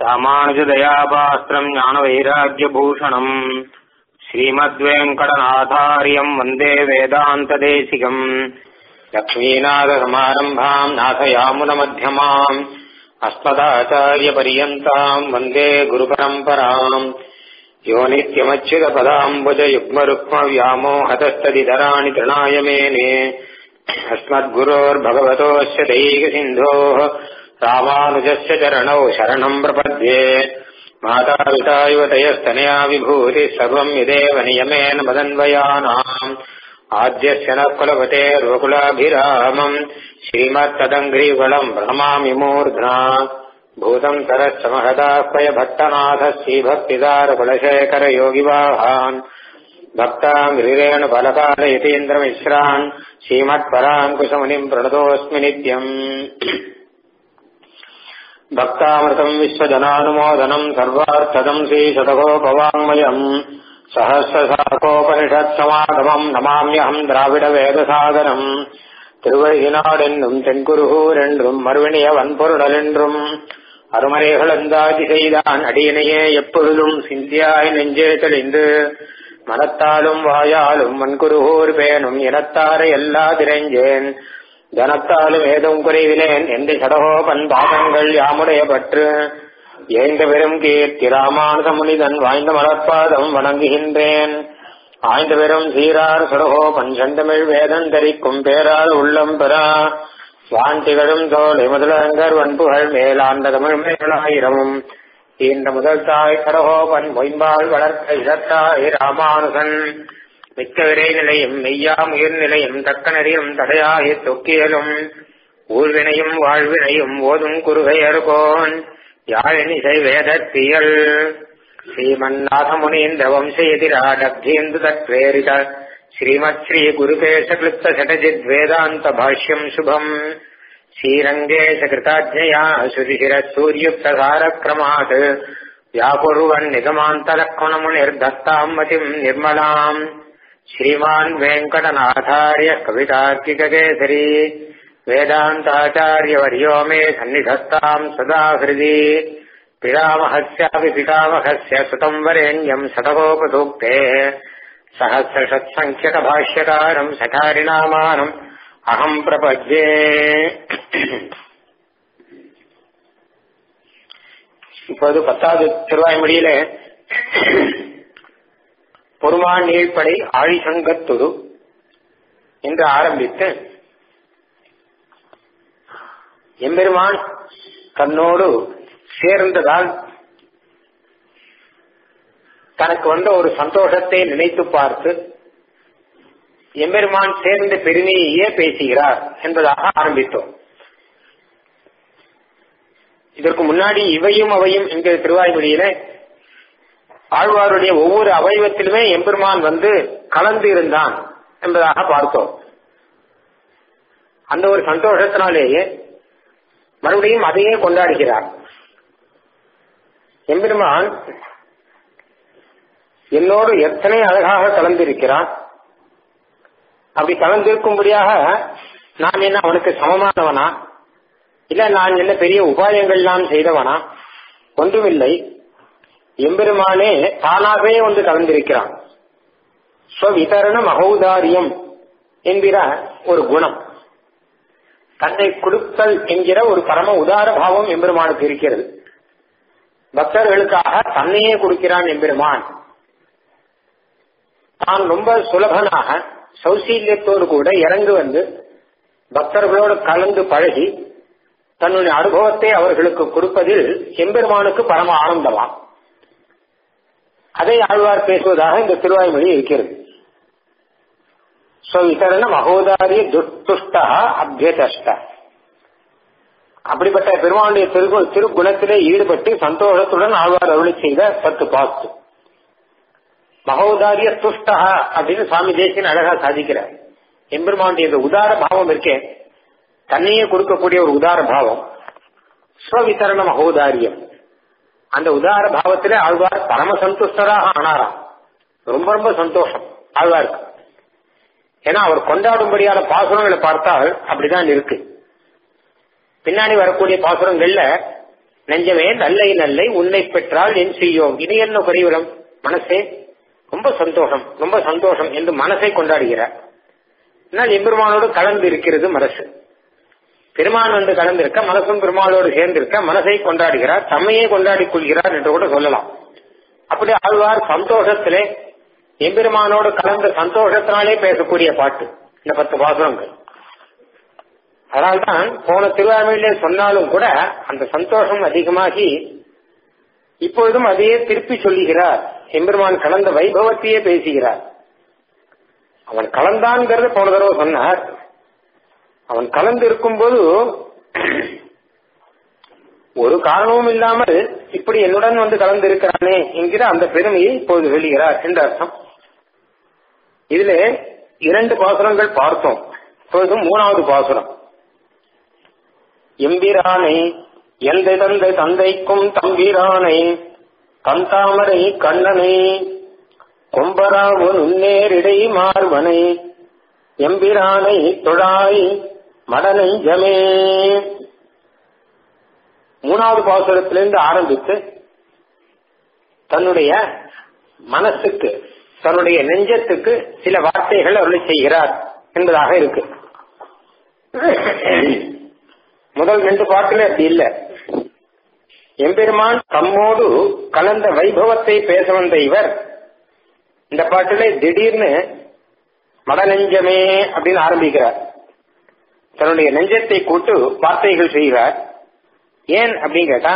ராமானுஜதயாபாஸ்திரம் ஞானவைராக்கியபூஷணம் ஸ்ரீமத்வேங்கடநாதாரியம் வந்தே வேதாந்ததேசிகம் லக்ஷ்மீநாதசமாரம்பாம் நாथयामुनमध्यमाम् अस्मदाचार्यपर्यन्ताम् वन्दे गुरुपरम्पराम् यो नित्यमच्युतपदाम्बुजयुग्मरुक्मव्यामोहतस्तदितराणि तृणाय मेने अस्मद्गुरोर्भगवतोऽस्य दैकसिन्धोः रामानुजस्य चरणौ शरणम् प्रपद्ये मातापिता युवतयस्तनया विभूतिः सर्वम् यदेव नियमेन मदन्वयानाम् आद्यस्य नः कुलपते रघुकुलाभिरामम् श्रीमत्तदङ्घ्रीवलम् भ्रमामि मूर्ध्ना भूतम् सरश्च महदाह्वय भट्टनाथः श्रीभक्तिदारकुलशेखरयोगिवाहान् भक्ताङ्घ्रिरेण फलकालयतीन्द्रमिश्रान् श्रीमत्पराङ्कुशमुनिम् प्रणतोऽस्मि नित्यम् भक्तामृतम् विश्वजनानुमोदनम् सर्वार्थदम् श्रीशतकोपवाङ्मयम् சகசிரசாகோபனிஷத்சமாகமம் நமாமியகம் திராவிட வேதசாகரம் திருவழிநாடென்றும் தென்குருகூர் என்றும் மறுவினிய வன்பொருடல் என்றும் அருமறைகளந்தாதி செய்தான் அடியினையே எப்பொழுதும் சிந்தியாய் நெஞ்சே தெளிந்து மனத்தாலும் வாயாலும் வன்குருகூர் பேணும் இனத்தாரை எல்லா திரைஞ்சேன் ஜனத்தாலும் ஏதும் குறைவிலேன் என்று சடகோபன் பாதங்கள் யாமுடைய பற்று ஏந்த பெரும் கீர்த்தி ராமானுத முனிதன் வாய்ந்த மலர்பாதம் வணங்குகின்றேன் ஆய்ந்த பெரும் சீரார் சுடகோபன் செந்தமிழ் வேதம் தரிக்கும் பேரால் உள்ளம் பெறா வாண்டிகளும் தோலை முதலங்கர் வன்புகள் மேலாண்ட தமிழ் மேலாயிரமும் இந்த முதல் தாய் கடகோபன் மொயம்பால் வளர்த்த இடத்தாய் ராமானுகன் மிக்க விரை நிலையும் மெய்யாம் உயிர்நிலையும் தக்க நெறியும் தடையாகி தொக்கியலும் ஊழ்வினையும் வாழ்வினையும் ஓதும் குறுகையர்கோன் யாழினிசை வேதத்தியல் ஸ்ரீமன்னாதமுனீந்திர வம்சயதிராடப்தேந்து தத்வேரித ஸ்ரீமத் ஸ்ரீ குருகேஷ கிருப்த சடஜித் வேதாந்த பாஷ்யம் சுபம் ஸ்ரீரங்கேஷ கிருதாஜ்ஞயா சுதிசிர சூரியுக்தகாரக்ரமாத் व्याकुर्वन् निगमान्तलक्ष्मणमुनिर्दत्ताम् मतिम् निर्मलाम् श्रीमान् वेङ्कटनाथार्य कवितार्किककेसरी वेदान्ताचार्यवर्यो मे सन्निधत्ताम् सदा हृदि पितामहस्यापि पितामहस्य सुतम् वरेण्यम् शतकोपसूक्तेः सहस्रषत्सङ्ख्यकभाष्यकारम् सठारिणामानम् अहम् प्रपद्ये இப்போது பத்தாவது திருவாய்மொழியில பொறுமான் நீழ்ப்படை ஆழிசங்கத்துடு என்று ஆரம்பித்து எம்பெருமான் தன்னோடு சேர்ந்ததால் தனக்கு வந்த ஒரு சந்தோஷத்தை நினைத்து பார்த்து எம்பெருமான் சேர்ந்த பெருமையையே பேசுகிறார் என்பதாக ஆரம்பித்தோம் இதற்கு முன்னாடி இவையும் அவையும் என்கிற திருவாய்மொழியில ஆழ்வாருடைய ஒவ்வொரு அவயவத்திலுமே எம்பெருமான் வந்து கலந்து இருந்தான் என்பதாக பார்த்தோம் அந்த ஒரு சந்தோஷத்தினாலேயே மறுபடியும் அதையே கொண்டாடுகிறார் எம்பெருமான் என்னோடு எத்தனை அழகாக கலந்திருக்கிறான் அப்படி கலந்திருக்கும்படியாக நான் என்ன அவனுக்கு சமமானவனா இல்ல நான் என்ன பெரிய உபாயங்கள்லாம் செய்தவனா ஒன்றுமில்லை எம்பெருமானே தானாகவே வந்து கலந்திருக்கிறான் ஸ்வவிதரண மகௌதாரியம் என்கிற ஒரு குணம் தன்னை கொடுத்தல் என்கிற ஒரு பரம உதார பாவம் எம்பெருமானுக்கு இருக்கிறது பக்தர்களுக்காக தன்னையே கொடுக்கிறான் எம்பெருமான் தான் ரொம்ப சுலபனாக சௌசீல்யத்தோடு கூட இறங்கு வந்து பக்தர்களோடு கலந்து பழகி தன்னுடைய அனுபவத்தை அவர்களுக்கு கொடுப்பதில் எம்பெருமானுக்கு பரம ஆனந்தமா அதை ஆழ்வார் பேசுவதாக இந்த திருவாய்மொழி இருக்கிறது ஸ்வவிதரண மகோதாரிய துஷ்டுஷ்டா அபியதஷ்ட அப்படிப்பட்ட பெருமானுடைய திரு திருக்குணத்திலே ஈடுபட்டு சந்தோஷத்துடன் ஆழ்வார் அருளி செய்த பத்து பாஸ்து மகோதாரிய துஷ்டா அப்படின்னு சுவாமி தேசியன் அழகா சாதிக்கிறார் எம்பெருமானுடைய இந்த உதார பாவம் இருக்கே தன்னையே கொடுக்கக்கூடிய ஒரு உதார பாவம் ஸ்வவிதரண மகோதாரியம் அந்த உதார பாவத்திலே ஆழ்வார் பரம சந்துஷ்டராக ஆனாராம் ரொம்ப ரொம்ப சந்தோஷம் ஆழ்வாருக்கு ஏன்னா அவர் கொண்டாடும்படியான பாசுரங்களை பார்த்தால் அப்படிதான் இருக்கு பின்னாடி வரக்கூடிய பாசுரங்கள்ல நெஞ்சமே நல்லை நல்லை உன்னை பெற்றால் என் செய்யோம் இது என்ன குறைவிடம் மனசே ரொம்ப சந்தோஷம் ரொம்ப சந்தோஷம் என்று மனசை கொண்டாடுகிறார் ஆனால் எம்பெருமானோடு கலந்து இருக்கிறது மனசு பெருமான் வந்து கலந்திருக்க மனசும் பெருமாளோடு சேர்ந்திருக்க மனசை கொண்டாடுகிறார் தம்மையே கொண்டாடிக் கொள்கிறார் என்று கூட சொல்லலாம் அப்படி ஆழ்வார் சந்தோஷத்திலே எம்பெருமானோடு கலந்த சந்தோஷத்தினாலே பேசக்கூடிய பாட்டு இந்த பத்து பாசுரங்கள் அதனால்தான் போன திருவாரூரிலே சொன்னாலும் கூட அந்த சந்தோஷம் அதிகமாகி இப்பொழுதும் அதையே திருப்பி சொல்லுகிறார் எம்பெருமான் கலந்த வைபவத்தையே பேசுகிறார் அவன் கலந்தான்ங்கிறது போன தடவை சொன்னார் அவன் கலந்து இருக்கும்போது ஒரு காரணமும் இல்லாமல் இப்படி என்னுடன் வந்து கலந்து இருக்கிறானே என்கிற அந்த பெருமையை இப்போது சொல்லுகிறார் என்று அர்த்தம் இதுல இரண்டு பாசுரங்கள் பார்த்தோம் இப்பொழுது மூணாவது பாசுரம் எம்பிரானை எந்த தந்தை தந்தைக்கும் தம்பிரானை கந்தாமரை கண்ணனை கொம்பராவு நுண்ணேரிடை மார்வனை எம்பிரானை தொழாய் மடநெஞ்சமே மூணாவது பாசுரத்திலிருந்து ஆரம்பித்து தன்னுடைய மனசுக்கு தன்னுடைய நெஞ்சத்துக்கு சில வார்த்தைகள் அருளை செய்கிறார் என்பதாக இருக்கு முதல் ரெண்டு பாட்டுல அப்படி இல்ல எம்பெருமான் தம்மோடு கலந்த வைபவத்தை பேச வந்த இவர் இந்த பாட்டில திடீர்னு மடநெஞ்சமே அப்படின்னு ஆரம்பிக்கிறார் தன்னுடைய நெஞ்சத்தை கூட்டு வார்த்தைகள் செய்கிறார் ஏன் அப்படின்னு கேட்டா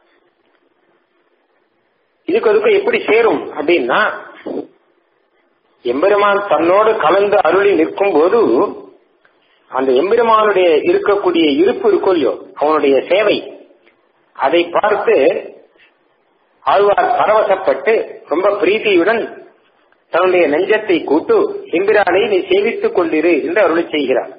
இதுக்கு அதுக்கு எப்படி சேரும் அப்படின்னா எம்பெருமான் தன்னோடு கலந்து அருளி நிற்கும் போது அந்த எம்பெருமானுடைய இருக்கக்கூடிய இருப்பு இருக்கும் இல்லையோ அவனுடைய சேவை அதை பார்த்து ஆழ்வார் பரவசப்பட்டு ரொம்ப பிரீத்தியுடன் தன்னுடைய நெஞ்சத்தை கூட்டு எம்பிரானை நீ சேவித்துக் கொண்டிரு என்று அருளி செய்கிறார்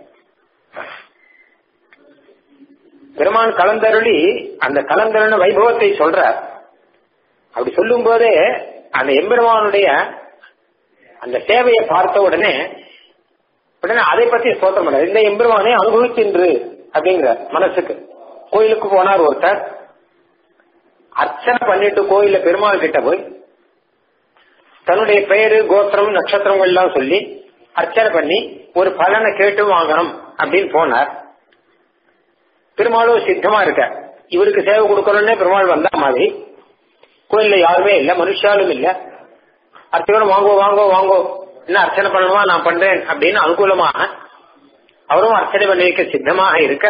பெருமான் கலந்தருளி அந்த கலந்தருள வைபவத்தை சொல்றார் அப்படி சொல்லும் போதே அந்த எம்பெருமானுடைய அந்த சேவையை பார்த்த உடனே உடனே அதை பத்தி ஸ்தோத்திரம் பண்ணார் இந்த எம்பெருமானை அனுபவிக்கின்று அப்படிங்கிற மனசுக்கு கோயிலுக்கு போனார் ஒருத்தர் அர்ச்சனை பண்ணிட்டு கோயில பெருமாள் கிட்ட போய் தன்னுடைய பெயரு கோத்திரம் நட்சத்திரங்கள் எல்லாம் சொல்லி அர்ச்சனை பண்ணி ஒரு பலனை கேட்டு வாங்கணும் அப்படின்னு போனார் பெருமாளும் சித்தமா இருக்க இவருக்கு சேவை கொடுக்கணும்னே பெருமாள் வந்தா மாதிரி கோயில்ல யாருமே இல்ல மனுஷாலும் இல்ல அர்ச்சகரும் வாங்கோ வாங்கோ வாங்கோ என்ன அர்ச்சனை பண்ணணுமா நான் பண்றேன் அப்படின்னு அனுகூலமாக அவரும் அர்ச்சனை பண்ணி வைக்க சித்தமாக இருக்க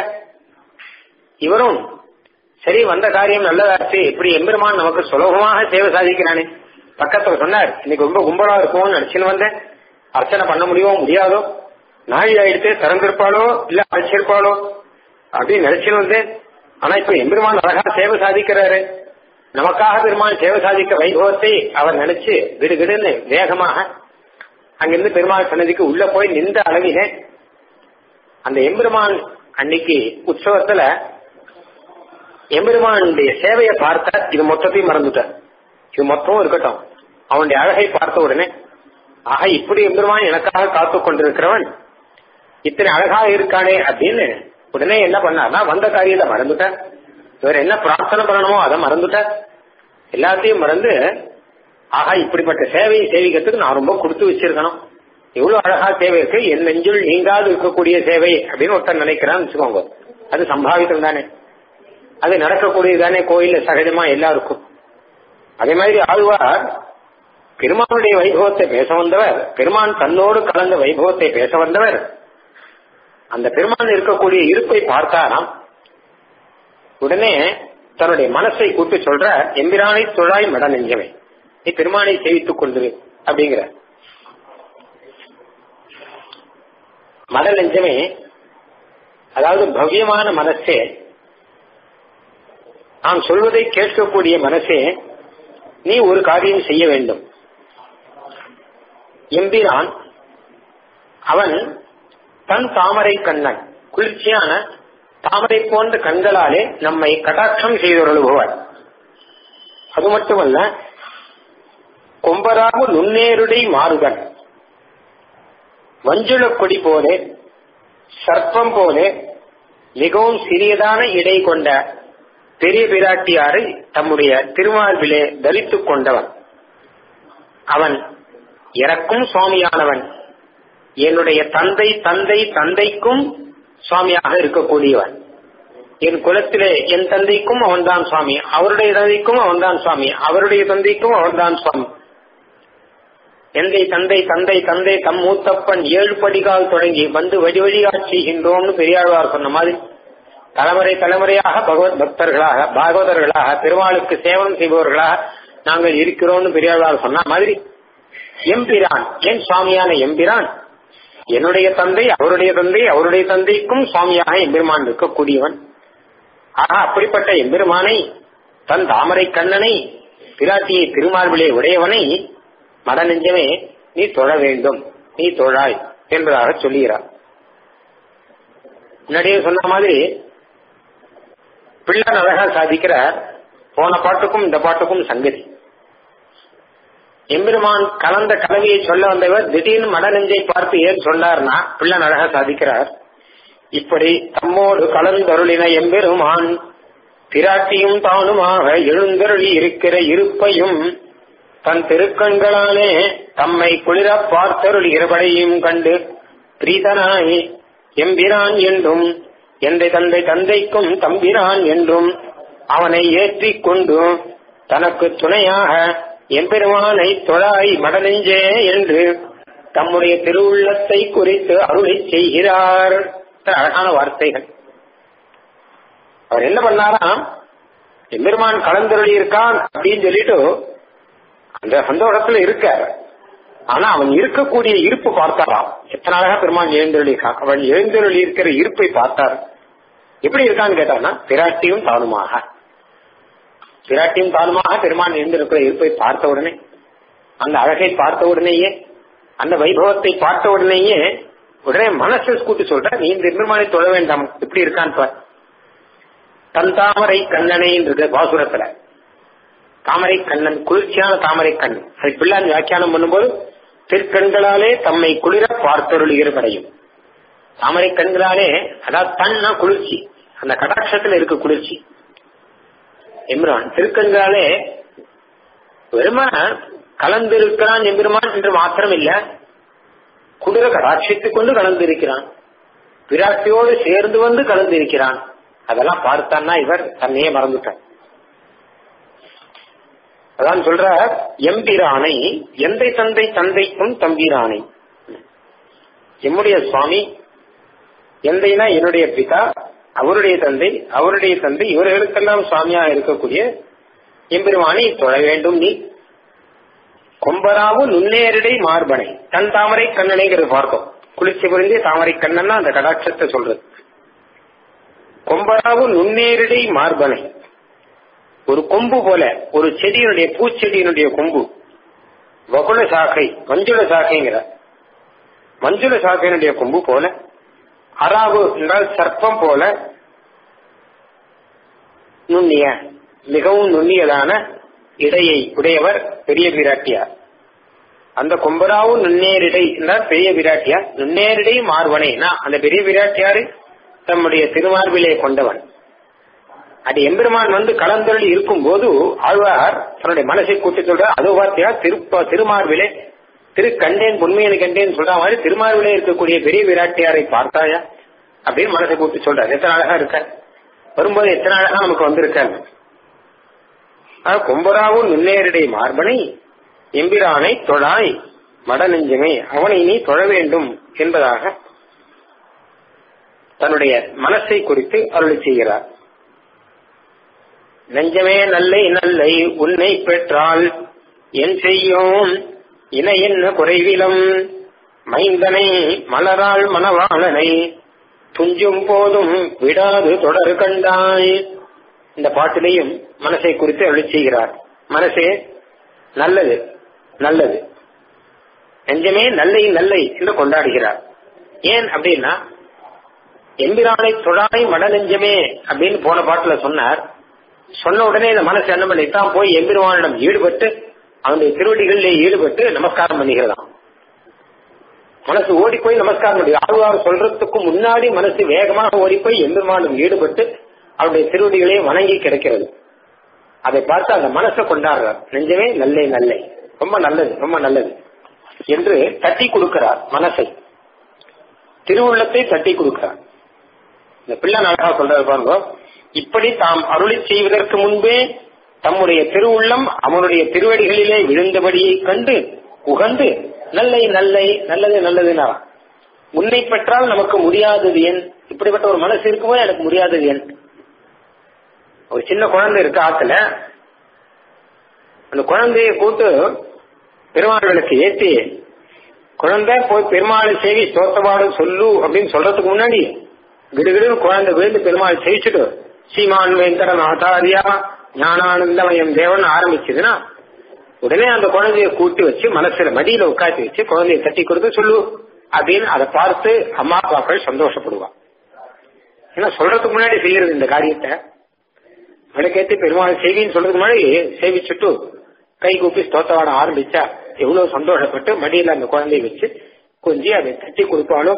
இவரும் சரி வந்த காரியம் நல்லதாச்சு இப்படி எம்பெருமான் நமக்கு சுலபமாக சேவை சாதிக்கிறானே பக்கத்துல சொன்னார் இன்னைக்கு ரொம்ப கும்பலா இருக்கும்னு நினைச்சுன்னு வந்தேன் அர்ச்சனை பண்ண முடியுமோ முடியாதோ நாழி ஆயிடுத்து திறந்திருப்பாளோ இல்ல அழைச்சிருப்பாளோ அப்படின்னு நினைச்சுன்னு வந்தேன் ஆனா இப்ப எம்பெருமான் அழகா சேவை சாதிக்கிறாரு நமக்காக பெருமான் சேவை சாதிக்க வைபவத்தை அவர் நினைச்சு விடுகிடுன்னு வேகமாக அங்கிருந்து பெருமாள் சன்னதிக்கு உள்ள போய் நின்ற அளவிலே அந்த எம்பெருமான் அன்னைக்கு உற்சவத்துல எம்பெருமானுடைய சேவையை பார்த்தா இது மொத்தத்தையும் மறந்துட்டார் இது மொத்தமும் இருக்கட்டும் அவனுடைய அழகை பார்த்த உடனே ஆக இப்படி எம்பெருமான் எனக்காக காத்து கொண்டிருக்கிறவன் இத்தனை அழகாக இருக்கானே அப்படின்னு உடனே என்ன பண்ணார்னா வந்த காரியத்தை மறந்துட்டார் இவர் என்ன பிரார்த்தனை பண்ணணுமோ அதை மறந்துட்டார் எல்லாத்தையும் மறந்து ஆகா இப்படிப்பட்ட சேவையை சேவிக்கிறதுக்கு நான் ரொம்ப கொடுத்து வச்சிருக்கணும் எவ்வளவு அழகா சேவை இருக்கு என் நெஞ்சுள் நீங்காது இருக்கக்கூடிய சேவை அப்படின்னு ஒருத்தர் நினைக்கிறான்னு வச்சுக்கோங்க அது சம்பாவித்தம் தானே அது நடக்கக்கூடியதானே கோயில்ல சகஜமா எல்லாருக்கும் அதே மாதிரி ஆழ்வார் பெருமானுடைய வைபவத்தை பேச வந்தவர் பெருமான் தன்னோடு கலந்த வைபவத்தை பேச வந்தவர் அந்த பெருமான் இருக்கக்கூடிய இருப்பை பார்த்தாராம் உடனே தன்னுடைய மனசை கூட்டு சொல்ற எம்பிரானை தொழாய் மட நெஞ்சமே நீ பெருமானை சேவித்துக் கொண்டு அப்படிங்கிற மட நெஞ்சமே அதாவது பவ்யமான மனசே நாம் சொல்வதை கேட்கக்கூடிய மனசே நீ ஒரு காரியம் செய்ய வேண்டும் எம்பிரான் அவன் தன் தாமரை கண்ணன் குளிர்ச்சியான தாமரை போன்ற கண்களாலே நம்மை கடாட்சம் செய்தொருளுபவர் அது மட்டுமல்ல கொம்பராகு நுண்ணேருடை மாறுகன் வஞ்சுள கொடி போலே சர்ப்பம் போலே மிகவும் சிறியதான இடை கொண்ட பெரிய பிராட்டியாரை தம்முடைய திருமார்பிலே தரித்துக் கொண்டவன் அவன் எனக்கும் சுவாமியானவன் என்னுடைய தந்தை தந்தை தந்தைக்கும் சுவாமியாக இருக்கக்கூடியவன் என் குலத்திலே என் தந்தைக்கும் அவன்தான் சுவாமி அவருடைய தந்தைக்கும் அவன்தான் சுவாமி அவருடைய தந்தைக்கும் அவன்தான் சுவாமி எந்தை தந்தை தந்தை தந்தை தம் மூத்தப்பன் ஏழு படிகால் தொடங்கி வந்து வழி வழியாட்சி செய்கின்றோம்னு பெரியாழ்வார் சொன்ன மாதிரி தலைமுறை தலைமுறையாக பகவத் பக்தர்களாக பாகவதர்களாக பெருமாளுக்கு சேவனம் செய்பவர்களாக நாங்கள் இருக்கிறோம்னு பெரியாழ்வார் சொன்ன மாதிரி எம்பிரான் என் சுவாமியான எம்பிரான் என்னுடைய தந்தை அவருடைய தந்தை அவருடைய தந்தைக்கும் சுவாமியாக எம்பெருமான் இருக்கக்கூடியவன் ஆக அப்படிப்பட்ட எம்பெருமானை தன் தாமரை கண்ணனை பிராட்டியை திருமார்பிலே உடையவனை மடநெஞ்சமே நீ தொழ வேண்டும் நீ தொழாய் என்பதாக சொல்லுகிறார் முன்னாடியே சொன்ன மாதிரி பிள்ளை அழகா சாதிக்கிறார் போன பாட்டுக்கும் இந்த பாட்டுக்கும் சங்கதி எம்பெருமான் கலந்த கலவையை சொல்ல வந்தவர் திடீர்னு மடநெஞ்சை பார்த்து ஏன் சொன்னார்னா பிள்ளை அழகா சாதிக்கிறார் இப்படி தம்மோடு கலந்தருளின எம்பெருமான் பிராட்டியும் தானுமாக எழுந்தருளி இருக்கிற இருப்பையும் தன் திருக்கண்களாலே தம்மை குளிர பார்த்தருளுகிறபடையும் கண்டு பிரீதனாய் எம்பிரான் என்றும் எந்தை தந்தை தந்தைக்கும் தம்பிரான் என்றும் அவனை ஏற்றிக் கொண்டு தனக்கு துணையாக எம்பெருமானை தொழாய் மடநெஞ்சே என்று தம்முடைய திருவுள்ளத்தை குறித்து அருளை செய்கிறார் அழகான வார்த்தைகள் அவர் என்ன பண்ணாராம் எம்பெருமான் கலந்தருளி இருக்கான் அப்படின்னு சொல்லிட்டு அந்த சந்தோஷத்துல இருக்க ஆனா அவன் இருக்கக்கூடிய இருப்பு பார்த்தாராம் எத்தனை அழகா பெருமான் எழுந்தருளி இருக்கான் அவன் எழுந்தருளி இருக்கிற இருப்பை பார்த்தார் எப்படி இருக்கான்னு கேட்டான்னா பிராட்டியும் தானுமாக பிராட்டியும் தானுமாக பெருமான் எழுந்திருக்கிற இருப்பை பார்த்த உடனே அந்த அழகை பார்த்த உடனேயே அந்த வைபவத்தை பார்த்த உடனேயே உடனே மனசு கூட்டி சொல்ற நீ இந்த பெருமானை தொழ வேண்டாம் எப்படி இருக்கான்னு பார் தன் தாமரை கண்ணனைன்றது பாசுரத்துல தாமரை கண்ணன் குளிர்ச்சியான தாமரை கண்ணன் அது பிள்ளான் வியாக்கியானம் பண்ணும்போது திருக்கண்களாலே தம்மை குளிர பார்த்தருளுகிறபடையும் தாமரை கண்களாலே அதாவது தன்னா குளிர்ச்சி அந்த கடாட்சத்துல இருக்க குளிர்ச்சி எம்பிரான் திருக்கண்களாலே வெறும கலந்திருக்கிறான் எம்பெருமான் என்று மாத்திரம் இல்ல குளிர கடாட்சித்துக் கொண்டு கலந்திருக்கிறான் பிராட்டியோடு சேர்ந்து வந்து கலந்திருக்கிறான் அதெல்லாம் பார்த்தான்னா இவர் தன்னையே மறந்துட்டார் அதான் சொல்ற எம்பிரானை எந்தை தந்தை தந்தைக்கும் தம்பிரானை எம்முடைய சுவாமி எந்தைனா என்னுடைய பிதா அவருடைய தந்தை அவருடைய தந்தை இவர்களுக்கெல்லாம் சுவாமியா இருக்கக்கூடிய எம்பெருமானை தொழ வேண்டும் நீ கொம்பராவு நுண்ணேரடை மார்பனை தன் தாமரை கண்ணனைங்கிறது பார்த்தோம் குளிர்ச்சி புரிஞ்சு தாமரை கண்ணன்னா அந்த கடாட்சத்தை சொல்றது கொம்பராவு நுண்ணேரடை மார்பனை ஒரு கொம்பு போல ஒரு செடியினுடைய பூச்செடியினுடைய கொம்பு வகுல சாக்கை மஞ்சுள சாக்கைங்கிற மஞ்சுள சாக்கையினுடைய கொம்பு போல அராவு என்றால் சர்ப்பம் போல நுண்ணிய மிகவும் நுண்ணியதான இடையை உடையவர் பெரிய பிராட்டியார் அந்த கொம்பராவும் நுண்ணேரிடை என்றால் பெரிய பிராட்டியார் நுண்ணேரிடை மார்பனைனா அந்த பெரிய பிராட்டியாரு தம்முடைய திருமார்பிலே கொண்டவன் அது எம்பெருமான் வந்து கலந்தொழி இருக்கும் போது ஆழ்வார் தன்னுடைய மனசை கூட்டி சொல்ற அது பார்த்தியா திருப்ப திருமார்பிலே திரு கண்டேன் பொன்மையனை கண்டேன் சொல்ற மாதிரி திருமார்பிலே இருக்கக்கூடிய பெரிய விராட்டியாரை பார்த்தாயா அப்படின்னு மனசை கூட்டி சொல்றாரு எத்தனை அழகா இருக்க வரும்போது எத்தனை அழகா நமக்கு வந்திருக்காங்க கொம்பராவும் நுண்ணேரடை மார்பனை எம்பிரானை தொழாய் மடநெஞ்சமே அவனை நீ தொழ வேண்டும் என்பதாக தன்னுடைய மனசை குறித்து அருளி செய்கிறார் நெஞ்சமே நல்லை நல்லை உன்னை பெற்றால் என் செய்யும் இன என்ன குறைவிலும் மைந்தனை மலரால் மணவாளனை துஞ்சும் போதும் விடாது தொடர் கண்டாய் இந்த பாட்டிலையும் மனசை குறித்து அருளி செய்கிறார் மனசே நல்லது நல்லது நெஞ்சமே நல்லை நல்லை என்று கொண்டாடுகிறார் ஏன் அப்படின்னா எம்பிரானை தொழாய் மட நெஞ்சமே அப்படின்னு போன பாட்டுல சொன்னார் சொன்ன உடனே இந்த மனசு என்ன பண்ணித்தான் போய் எம்பெருமானிடம் ஈடுபட்டு அவனுடைய திருவடிகளிலே ஈடுபட்டு நமஸ்காரம் பண்ணிக்கிறதாம் மனசு ஓடி போய் நமஸ்காரம் பண்ணி ஆழ்வார் சொல்றதுக்கு முன்னாடி மனசு வேகமாக ஓடி போய் எம்பெருமானிடம் ஈடுபட்டு அவருடைய திருவடிகளே வணங்கி கிடைக்கிறது அதை பார்த்து அந்த மனசை கொண்டாடுறார் நெஞ்சமே நல்லே நல்லே ரொம்ப நல்லது ரொம்ப நல்லது என்று தட்டி கொடுக்கிறார் மனசை திருவுள்ளத்தை தட்டி கொடுக்கிறார் இந்த பிள்ளை அழகா சொல்றது பாருங்க இப்படி தாம் அருளி செய்வதற்கு முன்பே தம்முடைய திருவுள்ளம் அவனுடைய திருவடிகளிலே விழுந்தபடியை கண்டு உகந்து நல்லை நல்லை நல்லது நல்லதுனா உன்னை பெற்றால் நமக்கு முடியாதது ஏன் இப்படிப்பட்ட ஒரு மனசு இருக்கும்போது எனக்கு முடியாதது ஏன் ஒரு சின்ன குழந்தை இருக்கு ஆத்துல அந்த குழந்தைய கூட்டு பெருமாள்களுக்கு ஏற்றி குழந்தை போய் பெருமாளை சேவி ஸ்தோத்தபாடு சொல்லு அப்படின்னு சொல்றதுக்கு முன்னாடி கிடுகிடு குழந்தை விழுந்து பெருமாள் சேவிச்சுட்டு சீமான் வெங்கடன் ஆச்சாரியா ஞானானந்தமயம் தேவன் ஆரம்பிச்சதுன்னா உடனே அந்த குழந்தைய கூட்டி வச்சு மனசுல மடியில உட்காந்து வச்சு குழந்தைய தட்டி கொடுத்து சொல்லு அப்படின்னு அதை பார்த்து அம்மா அப்பாக்கள் சந்தோஷப்படுவான் ஏன்னா சொல்றதுக்கு முன்னாடி செய்யறது இந்த காரியத்தை விளக்கேத்தி பெருமாள் செய்வின்னு சொல்றதுக்கு முன்னாடி சேவிச்சுட்டு கை கூப்பி ஸ்தோத்தவாடம் ஆரம்பிச்சா எவ்வளவு சந்தோஷப்பட்டு மடியில அந்த குழந்தைய வச்சு கொஞ்சி அதை தட்டி கொடுப்பாலும்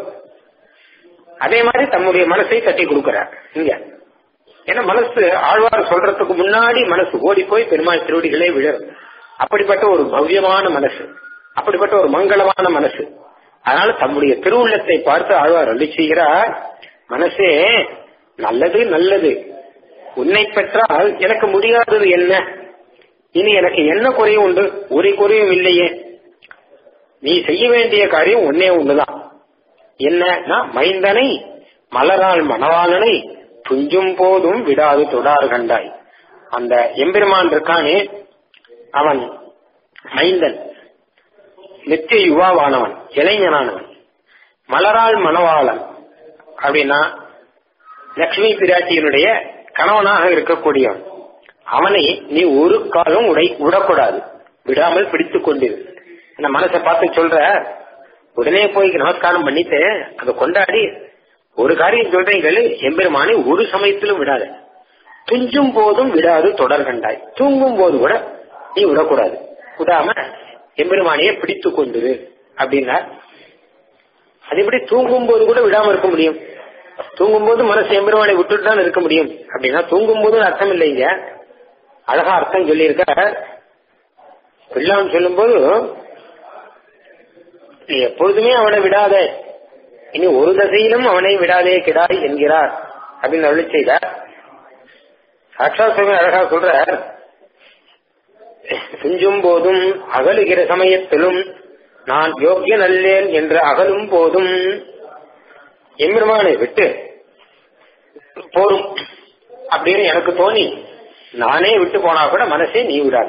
அதே மாதிரி தம்முடைய மனசை தட்டி கொடுக்கிறார் இங்க ஏன்னா மனசு ஆழ்வார் சொல்றதுக்கு முன்னாடி மனசு ஓடி போய் பெருமாள் திருவடிகளே விழரும் அப்படிப்பட்ட ஒரு பவ்யமான மனசு அப்படிப்பட்ட ஒரு மங்களமான மனசு அதனால தம்முடைய திருவுள்ளத்தை பார்த்து ஆழ்வார் அள்ளி செய்கிறார் மனசே நல்லது நல்லது உன்னை பெற்றால் எனக்கு முடியாதது என்ன இனி எனக்கு என்ன குறையும் உண்டு ஒரு குறையும் இல்லையே நீ செய்ய வேண்டிய காரியம் ஒன்னே ஒண்ணுதான் என்ன மைந்தனை மலரால் மணவாளனை துஞ்சும் போதும் விடாது தொடாறு கண்டாய் அந்த எம்பெருமான் இருக்கானே அவன் மைந்தன் நித்திய யுவாவானவன் இளைஞனானவன் மலரால் மணவாளன் அப்படின்னா லக்ஷ்மி பிராட்டியினுடைய கணவனாக இருக்கக்கூடியவன் அவனை நீ ஒரு காலம் உடை விடக்கூடாது விடாமல் பிடித்துக் கொண்டிரு அந்த மனசை பார்த்து சொல்ற உடனே போய் நமஸ்காரம் பண்ணிட்டு அதை கொண்டாடி ஒரு காரியம் சொல்றீங்கள் எம்பெருமானை ஒரு சமயத்திலும் விடாத துஞ்சும் போதும் விடாது தொடர் கண்டாய் தூங்கும் போது கூட நீ விடக்கூடாது விடாம எம்பெருமானையே பிடித்து கொண்டிரு அப்படின்னா அது எப்படி தூங்கும் போது கூட விடாம இருக்க முடியும் தூங்கும் போது மனசு எம்பெருமானை விட்டுட்டு தான் இருக்க முடியும் அப்படின்னா தூங்கும் போது அர்த்தம் இல்லைங்க அழகா அர்த்தம் சொல்லியிருக்க பிள்ளான் சொல்லும் போது நீ எப்பொழுதுமே அவனை விடாத இனி ஒரு தசையிலும் அவனை விடாதே கிடாய் என்கிறார் அப்படின்னு அருளி செய்தார் சாட்சா சுவாமி அழகா சொல்ற செஞ்சும் போதும் அகலுகிற சமயத்திலும் நான் யோக்கிய நல்லேன் என்று அகலும் போதும் எம்பெருமானை விட்டு போரும் அப்படின்னு எனக்கு தோணி நானே விட்டு போனா கூட மனசே நீ விடாத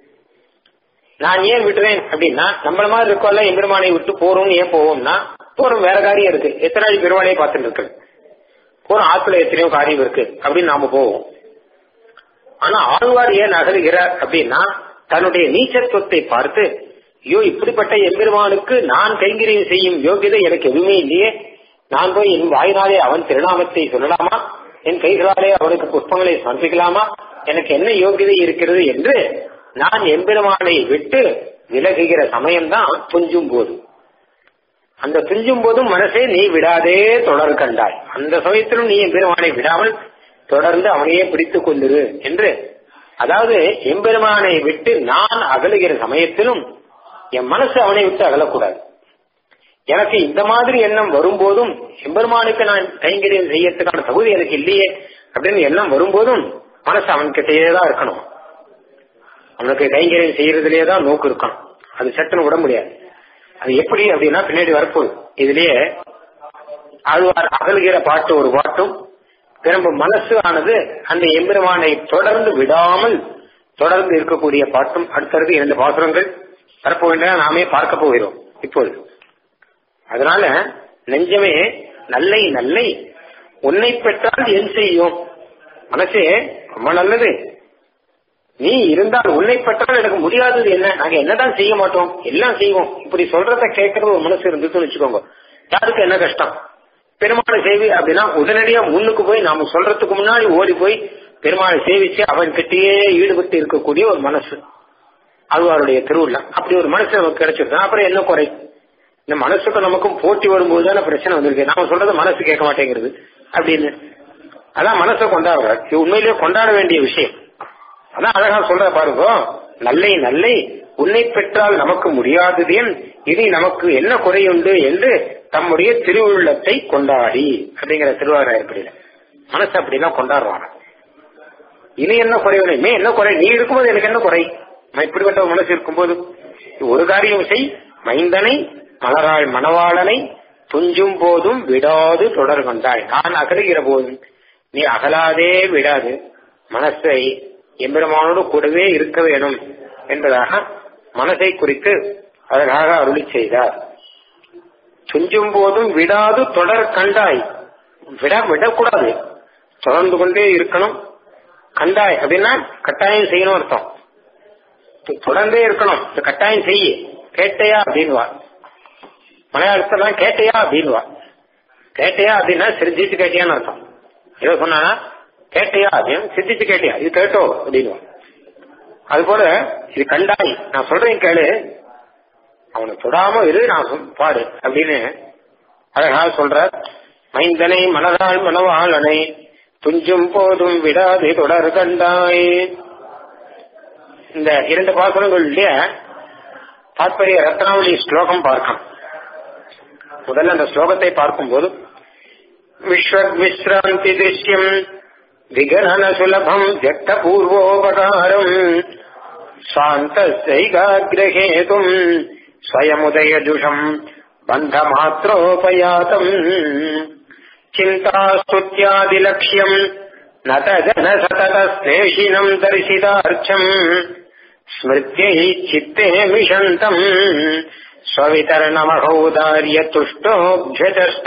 நான் ஏன் விட்டுறேன் அப்படின்னா நம்மள மாதிரி இருக்கோம்ல எம்பெருமானை விட்டு போறோம்னு ஏன் போவோம்னா போறோம் வேற காரியம் இருக்கு எத்தனை நாள் பெருமானையை பார்த்துட்டு இருக்கு போறோம் ஆத்துல எத்தனையோ காரியம் இருக்கு அப்படின்னு நாம போவோம் ஆனா ஆழ்வார் ஏன் அகலுகிறார் அப்படின்னா தன்னுடைய நீச்சத்துவத்தை பார்த்து ஐயோ இப்படிப்பட்ட எம்பெருமானுக்கு நான் கைங்கரியம் செய்யும் யோகியதை எனக்கு எதுவுமே இல்லையே நான் போய் என் வாயினாலே அவன் திருநாமத்தை சொல்லலாமா என் கைகளாலே அவனுக்கு புஷ்பங்களை சமர்ப்பிக்கலாமா எனக்கு என்ன யோகியதை இருக்கிறது என்று நான் எம்பெருமானை விட்டு விலகுகிற சமயம்தான் துஞ்சும் போது அந்த துஞ்சும் போதும் மனசே நீ விடாதே தொடர் கண்டாய் அந்த சமயத்திலும் நீ எம்பெருமானை விடாமல் தொடர்ந்து அவனையே பிடித்துக் கொண்டிரு என்று அதாவது எம்பெருமானை விட்டு நான் அகலுகிற சமயத்திலும் என் மனசு அவனை விட்டு அகலக்கூடாது எனக்கு இந்த மாதிரி எண்ணம் வரும்போதும் எம்பெருமானுக்கு நான் கைங்கரியம் செய்யறதுக்கான தகுதி எனக்கு இல்லையே அப்படின்னு எண்ணம் வரும்போதும் மனசு அவன் கிட்டேயே தான் இருக்கணும் அவனுக்கு கைங்கரியம் செய்யறதுலயே தான் நோக்கு இருக்கணும் அது சட்டுன்னு விட முடியாது அது எப்படி அப்படின்னா பின்னாடி வரப்போகுது இதுலயே ஆழ்வார் அகல்கிற பாட்டு ஒரு பாட்டும் திரும்ப மனசு ஆனது அந்த எம்பெருமானை தொடர்ந்து விடாமல் தொடர்ந்து இருக்கக்கூடிய பாட்டும் அடுத்தடுத்து இரண்டு பாசுரங்கள் வரப்போகின்றன நாமே பார்க்க போகிறோம் இப்போது அதனால நெஞ்சமே நல்லை நல்லை உன்னை பெற்றால் என் செய்யும் மனசே ரொம்ப நல்லது நீ இருந்தால் உன்னை பெற்றால் எனக்கு முடியாதது என்ன நாங்க என்னதான் செய்ய மாட்டோம் எல்லாம் செய்வோம் இப்படி சொல்றத கேட்கறது ஒரு மனசு இருந்துச்சுன்னு வச்சுக்கோங்க யாருக்கு என்ன கஷ்டம் பெருமாளை சேவி அப்படின்னா உடனடியா முன்னுக்கு போய் நாம சொல்றதுக்கு முன்னாடி ஓடி போய் பெருமாளை சேவிச்சு அவன் கிட்டேயே ஈடுபட்டு இருக்கக்கூடிய ஒரு மனசு அழ்வாருடைய திருவிழா அப்படி ஒரு மனசு நமக்கு கிடைச்சிருக்கு அப்புறம் என்ன குறை இந்த மனசுக்கும் நமக்கும் போட்டி வரும்போது தானே பிரச்சனை வந்திருக்கு நாம சொல்றது மனசு கேட்க மாட்டேங்கிறது அப்படின்னு அதான் மனசை கொண்டாடுறார் இது உண்மையிலேயே கொண்டாட வேண்டிய விஷயம் அதான் அழகா சொல்ற பாருங்க நல்லை நல்லை உன்னை பெற்றால் நமக்கு முடியாததேன் இனி நமக்கு என்ன குறையுண்டு என்று தம்முடைய திருவுள்ளத்தை கொண்டாடி அப்படிங்கிற திருவாரூர் மனசு அப்படிலாம் கொண்டாடுறாங்க இனி என்ன குறைவில்லை மே என்ன குறை நீ இருக்கும்போது எனக்கு என்ன குறை நான் இப்படிப்பட்ட ஒரு மனசு இருக்கும்போது ஒரு காரியம் செய் மைந்தனை மலராள் மணவாளனை துஞ்சும் போதும் விடாது தொடர் கொண்டாய் நான் அகலுகிற போதும் நீ அகலாதே விடாது மனசை எம்பெருமானோடு கூடவே இருக்க வேணும் என்பதாக மனசை குறித்து அழகாக அருளி செய்தார் துஞ்சும் போதும் விடாது தொடர் கண்டாய் விட விடக்கூடாது தொடர்ந்து கொண்டே இருக்கணும் கண்டாய் அப்படின்னா கட்டாயம் செய்யணும் அர்த்தம் தொடர்ந்தே இருக்கணும் இந்த கட்டாயம் செய்ய கேட்டையா அப்படின்வா மலையாளத்தெல்லாம் கேட்டையா அப்படின்வா கேட்டையா அப்படின்னா சிரிச்சிச்சு கேட்டியான்னு அர்த்தம் ஏதோ சொன்னானா கேட்டையா அப்படின்னு சிரிச்சிச்சு கேட்டியா இது கேட்டோ அப்படின்வா அது போல இது கண்டாய் நான் சொல்றேன் கேளு அவனை தொடாம இரு நான் பாரு அப்படின்னு அழகா சொல்ற மைந்தனை மனதால் மனவாளனை துஞ்சும் போதும் விடாது தொடர் கண்டாய் இந்த இரண்டு பாசுரங்களுடைய தாற்பரிய ரத்னாவளி ஸ்லோகம் பார்க்கலாம் முதல்ல அந்த ஸ்லோகத்தை பார்க்கும்போது விஸ்வவிஸ்ராந்தி திருஷ்யம் விகரண சுலபம் ஜட்ட பூர்வோபகாரம் சாந்தசைகாகிரகேதும் ஸ்வயமுதயஜுஷம் பந்தமாத்ரோபயாதம் चिन्तास्तुत्यादिलक्ष्यम् न तजन सततस्तेषिनम् दर्शितार्चम् स्मृत्यैः चित्ते मिषन्तम् स्ववितरणमहौदार्यतुष्टोऽभ्यचष्ट